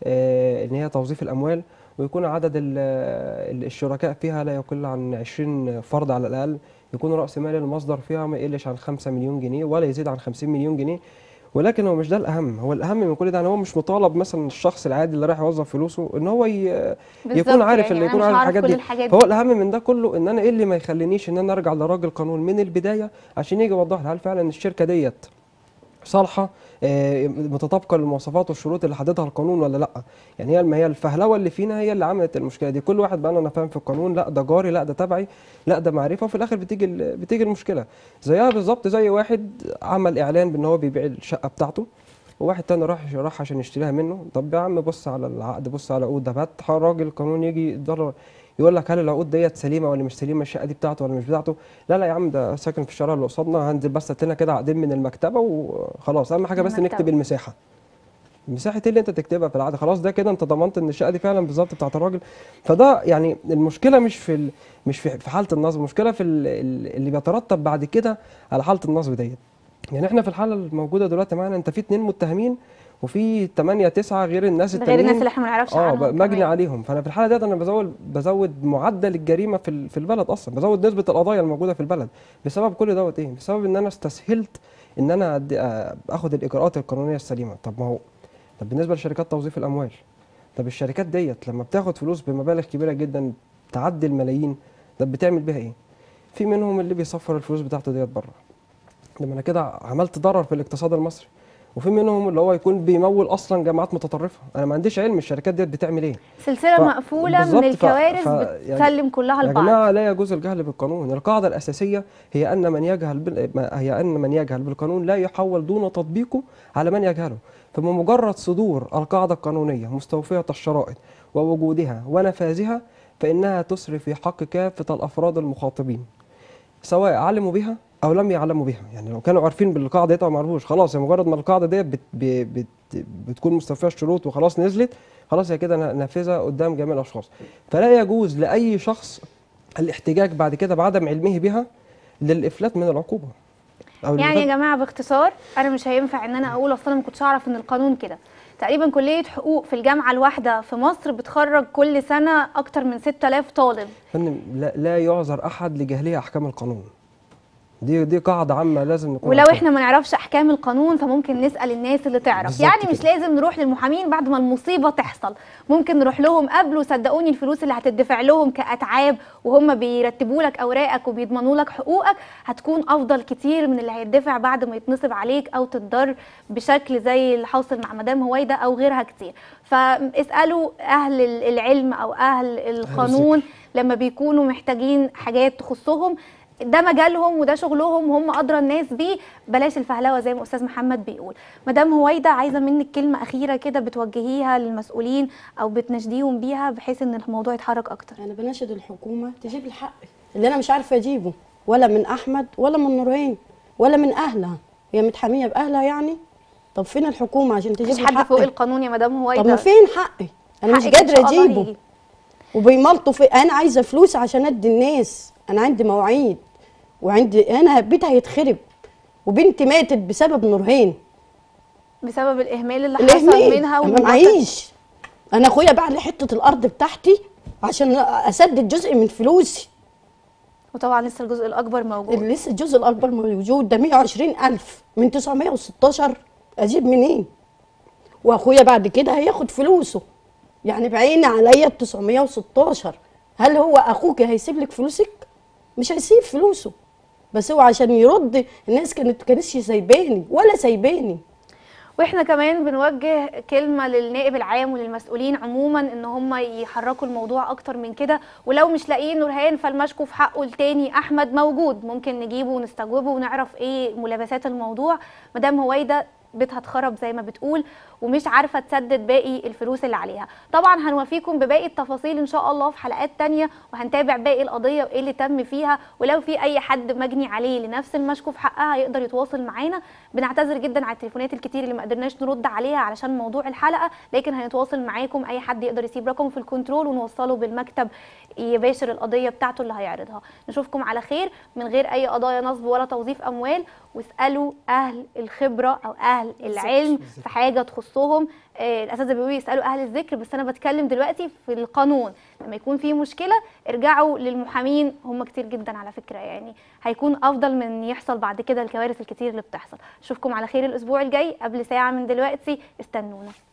آه، ان هي توظيف الاموال ويكون عدد ال- ال- الشركاء فيها لا يقل عن 20 فرد على الاقل يكون راس مال المصدر فيها ما يقلش عن 5 مليون جنيه ولا يزيد عن 50 مليون جنيه ولكن هو مش ده الاهم هو الاهم من كل ده ان هو مش مطالب مثلا الشخص العادي اللي رايح يوظف فلوسه ان هو ي... يكون بالظبط عارف يعني اللي أنا يكون مش عارف هعرف الحاجات كل دي الحاجات فهو دي. الاهم من ده كله ان انا ايه اللي ما يخلينيش ان انا ارجع لراجل قانون من البدايه عشان يجي يوضح لي هل فعلا الشركه ديت صالحه آه، متطابقه للمواصفات والشروط اللي حددها القانون ولا لا يعني هي ما هي الفهلوه اللي فينا هي اللي عملت المشكله دي كل واحد بقى انا فاهم في القانون لا ده جاري لا ده تبعي لا ده معرفه وفي الاخر بتيجي ال- بتيجي المشكله زيها بالظبط زي واحد عمل اعلان بان هو بيبيع الشقه بتاعته وواحد تاني راح راح عشان يشتريها منه طب يا عم بص على العقد بص على العقود ده بات راجل قانون يجي يضرر يقول لك هل العقود ديت سليمه ولا مش سليمه الشقه دي بتاعته ولا مش بتاعته لا لا يا عم ده ساكن في الشارع اللي قصادنا هنزل بس هات لنا كده عقدين من المكتبه وخلاص اهم حاجه بس المكتبة. نكتب المساحه مساحه ايه اللي انت تكتبها في العقد خلاص ده كده انت ضمنت ان الشقه دي فعلا بالظبط بتاعت الراجل فده يعني المشكله مش في ال... مش في في حاله النصب المشكله في ال... ال- اللي بيترتب بعد كده على حاله النصب ديت يعني احنا في الحاله الموجوده دلوقتي معانا انت في اتنين متهمين وفي 8 9 غير الناس غير التانيين الناس اللي احنا ما نعرفش اه عنهم ب- مجني كمان. عليهم فانا في الحاله ديت انا بزود بزود معدل الجريمه في ال- في البلد اصلا بزود نسبه القضايا الموجوده في البلد بسبب كل دوت ايه بسبب ان انا استسهلت ان انا أد- آه، اخد الاجراءات القانونيه السليمه طب ما هو طب بالنسبه لشركات توظيف الاموال طب الشركات ديت لما بتاخد فلوس بمبالغ كبيره جدا تعدي الملايين طب بتعمل بيها ايه في منهم اللي بيصفر الفلوس بتاعته ديت بره لما انا كده عملت ضرر في الاقتصاد المصري وفي منهم اللي هو يكون بيمول اصلا جماعات متطرفه انا ما عنديش علم الشركات ديت بتعمل ايه سلسله ف- مقفوله من بالظبط، ف- الكوارث ف- يعني بتسلم كلها يا لبعض جماعه لا يجوز الجهل بالقانون القاعده الاساسيه هي ان من يجهل بال... ما- هي ان من يجهل بالقانون لا يحول دون تطبيقه على من يجهله فبمجرد صدور القاعده القانونيه مستوفيه الشرائط ووجودها ونفاذها فانها تسري في حق كافه الافراد المخاطبين سواء علموا بها او لم يعلموا بها يعني لو كانوا عارفين بالقاعده دي او ما عرفوش خلاص هي مجرد ما القاعده دي بت ب- بت بتكون مستوفيه الشروط وخلاص نزلت خلاص هي كده ن- نافذه قدام جميع الاشخاص فلا يجوز لاي شخص الاحتجاج بعد كده بعدم علمه بها للافلات من العقوبه او يعني يا الإفلات- جماعه باختصار انا مش هينفع ان انا اقول اصل انا ما كنتش اعرف ان القانون كده تقريبا كليه حقوق في الجامعه الواحده في مصر بتخرج كل سنه اكتر من 6000 طالب فن لا, لا يعذر احد لجهله احكام القانون دي دي قاعده عامه لازم نكون ولو عارفينها. احنا ما نعرفش احكام القانون فممكن نسال الناس اللي تعرف بالظبط يعني مش كده. لازم نروح للمحامين بعد ما المصيبه تحصل ممكن نروح لهم قبل وصدقوني الفلوس اللي هتدفع لهم كاتعاب وهم بيرتبوا لك اوراقك وبيضمنوا لك حقوقك هتكون افضل كتير من اللي هيدفع بعد ما يتنصب عليك او تتضر بشكل زي اللي حاصل مع مدام هويده او غيرها كتير فاسالوا اهل العلم او اهل القانون لما بيكونوا محتاجين حاجات تخصهم ده مجالهم وده شغلهم وهم ادرى الناس بيه بلاش الفهلوه زي ما استاذ محمد بيقول مدام هويده عايزه منك كلمه اخيره كده بتوجهيها للمسؤولين او بتناشديهم بيها بحيث ان الموضوع يتحرك اكتر انا بناشد الحكومه تجيب الحق اللي انا مش عارفه اجيبه ولا من احمد ولا من نورين ولا من اهلها هي متحاميه باهلها يعني طب فين الحكومه عشان تجيب مفيش لي حد حقي فوق القانون يا مدام هويده طب ما فين حقي انا مش حقك إن قادره شاء الله اجيبه هيجي. وبيملطوا في انا عايزه فلوس عشان ادي الناس انا عندي مواعيد وعندي انا بيتها هيتخرب وبنتي ماتت بسبب نورهين بسبب الاهمال اللي حصل الاهمال منها انا والمواقف- معيش انا اخويا باع لي حته الارض بتاعتي عشان اسدد جزء من فلوسي وطبعا لسه الجزء الاكبر موجود اللي لسه الجزء الاكبر موجود ده 120000 من 916 اجيب منين واخويا بعد كده هياخد فلوسه يعني بعين عليا ال 916 هل هو اخوك هيسيب لك فلوسك مش هيسيب فلوسه بس هو عشان يرد الناس كانت كانتش سايباني ولا سايباني واحنا كمان بنوجه كلمه للنائب العام وللمسؤولين عموما ان هم يحركوا الموضوع اكتر من كده ولو مش لاقيين نورهان فالمشكو في حقه التاني احمد موجود ممكن نجيبه ونستجوبه ونعرف ايه ملابسات الموضوع مدام هويده بيتها اتخرب زي ما بتقول ومش عارفه تسدد باقي الفلوس اللي عليها طبعا هنوافيكم بباقي التفاصيل ان شاء الله في حلقات تانية وهنتابع باقي القضيه وايه اللي تم فيها ولو في اي حد مجني عليه لنفس المشكو في حقها يقدر يتواصل معانا بنعتذر جدا على التليفونات الكتير اللي ما قدرناش نرد عليها علشان موضوع الحلقه لكن هنتواصل معاكم اي حد يقدر يسيب رقمه في الكنترول ونوصله بالمكتب يباشر القضيه بتاعته اللي هيعرضها نشوفكم على خير من غير اي قضايا نصب ولا توظيف اموال واسالوا اهل الخبره او اهل العلم في حاجه تخصهم آه، الاساتذه بيقولوا يسالوا اهل الذكر بس انا بتكلم دلوقتي في القانون لما يكون في مشكله ارجعوا للمحامين هم كتير جدا على فكره يعني هيكون افضل من يحصل بعد كده الكوارث الكتير اللي بتحصل اشوفكم على خير الاسبوع الجاي قبل ساعه من دلوقتي استنونا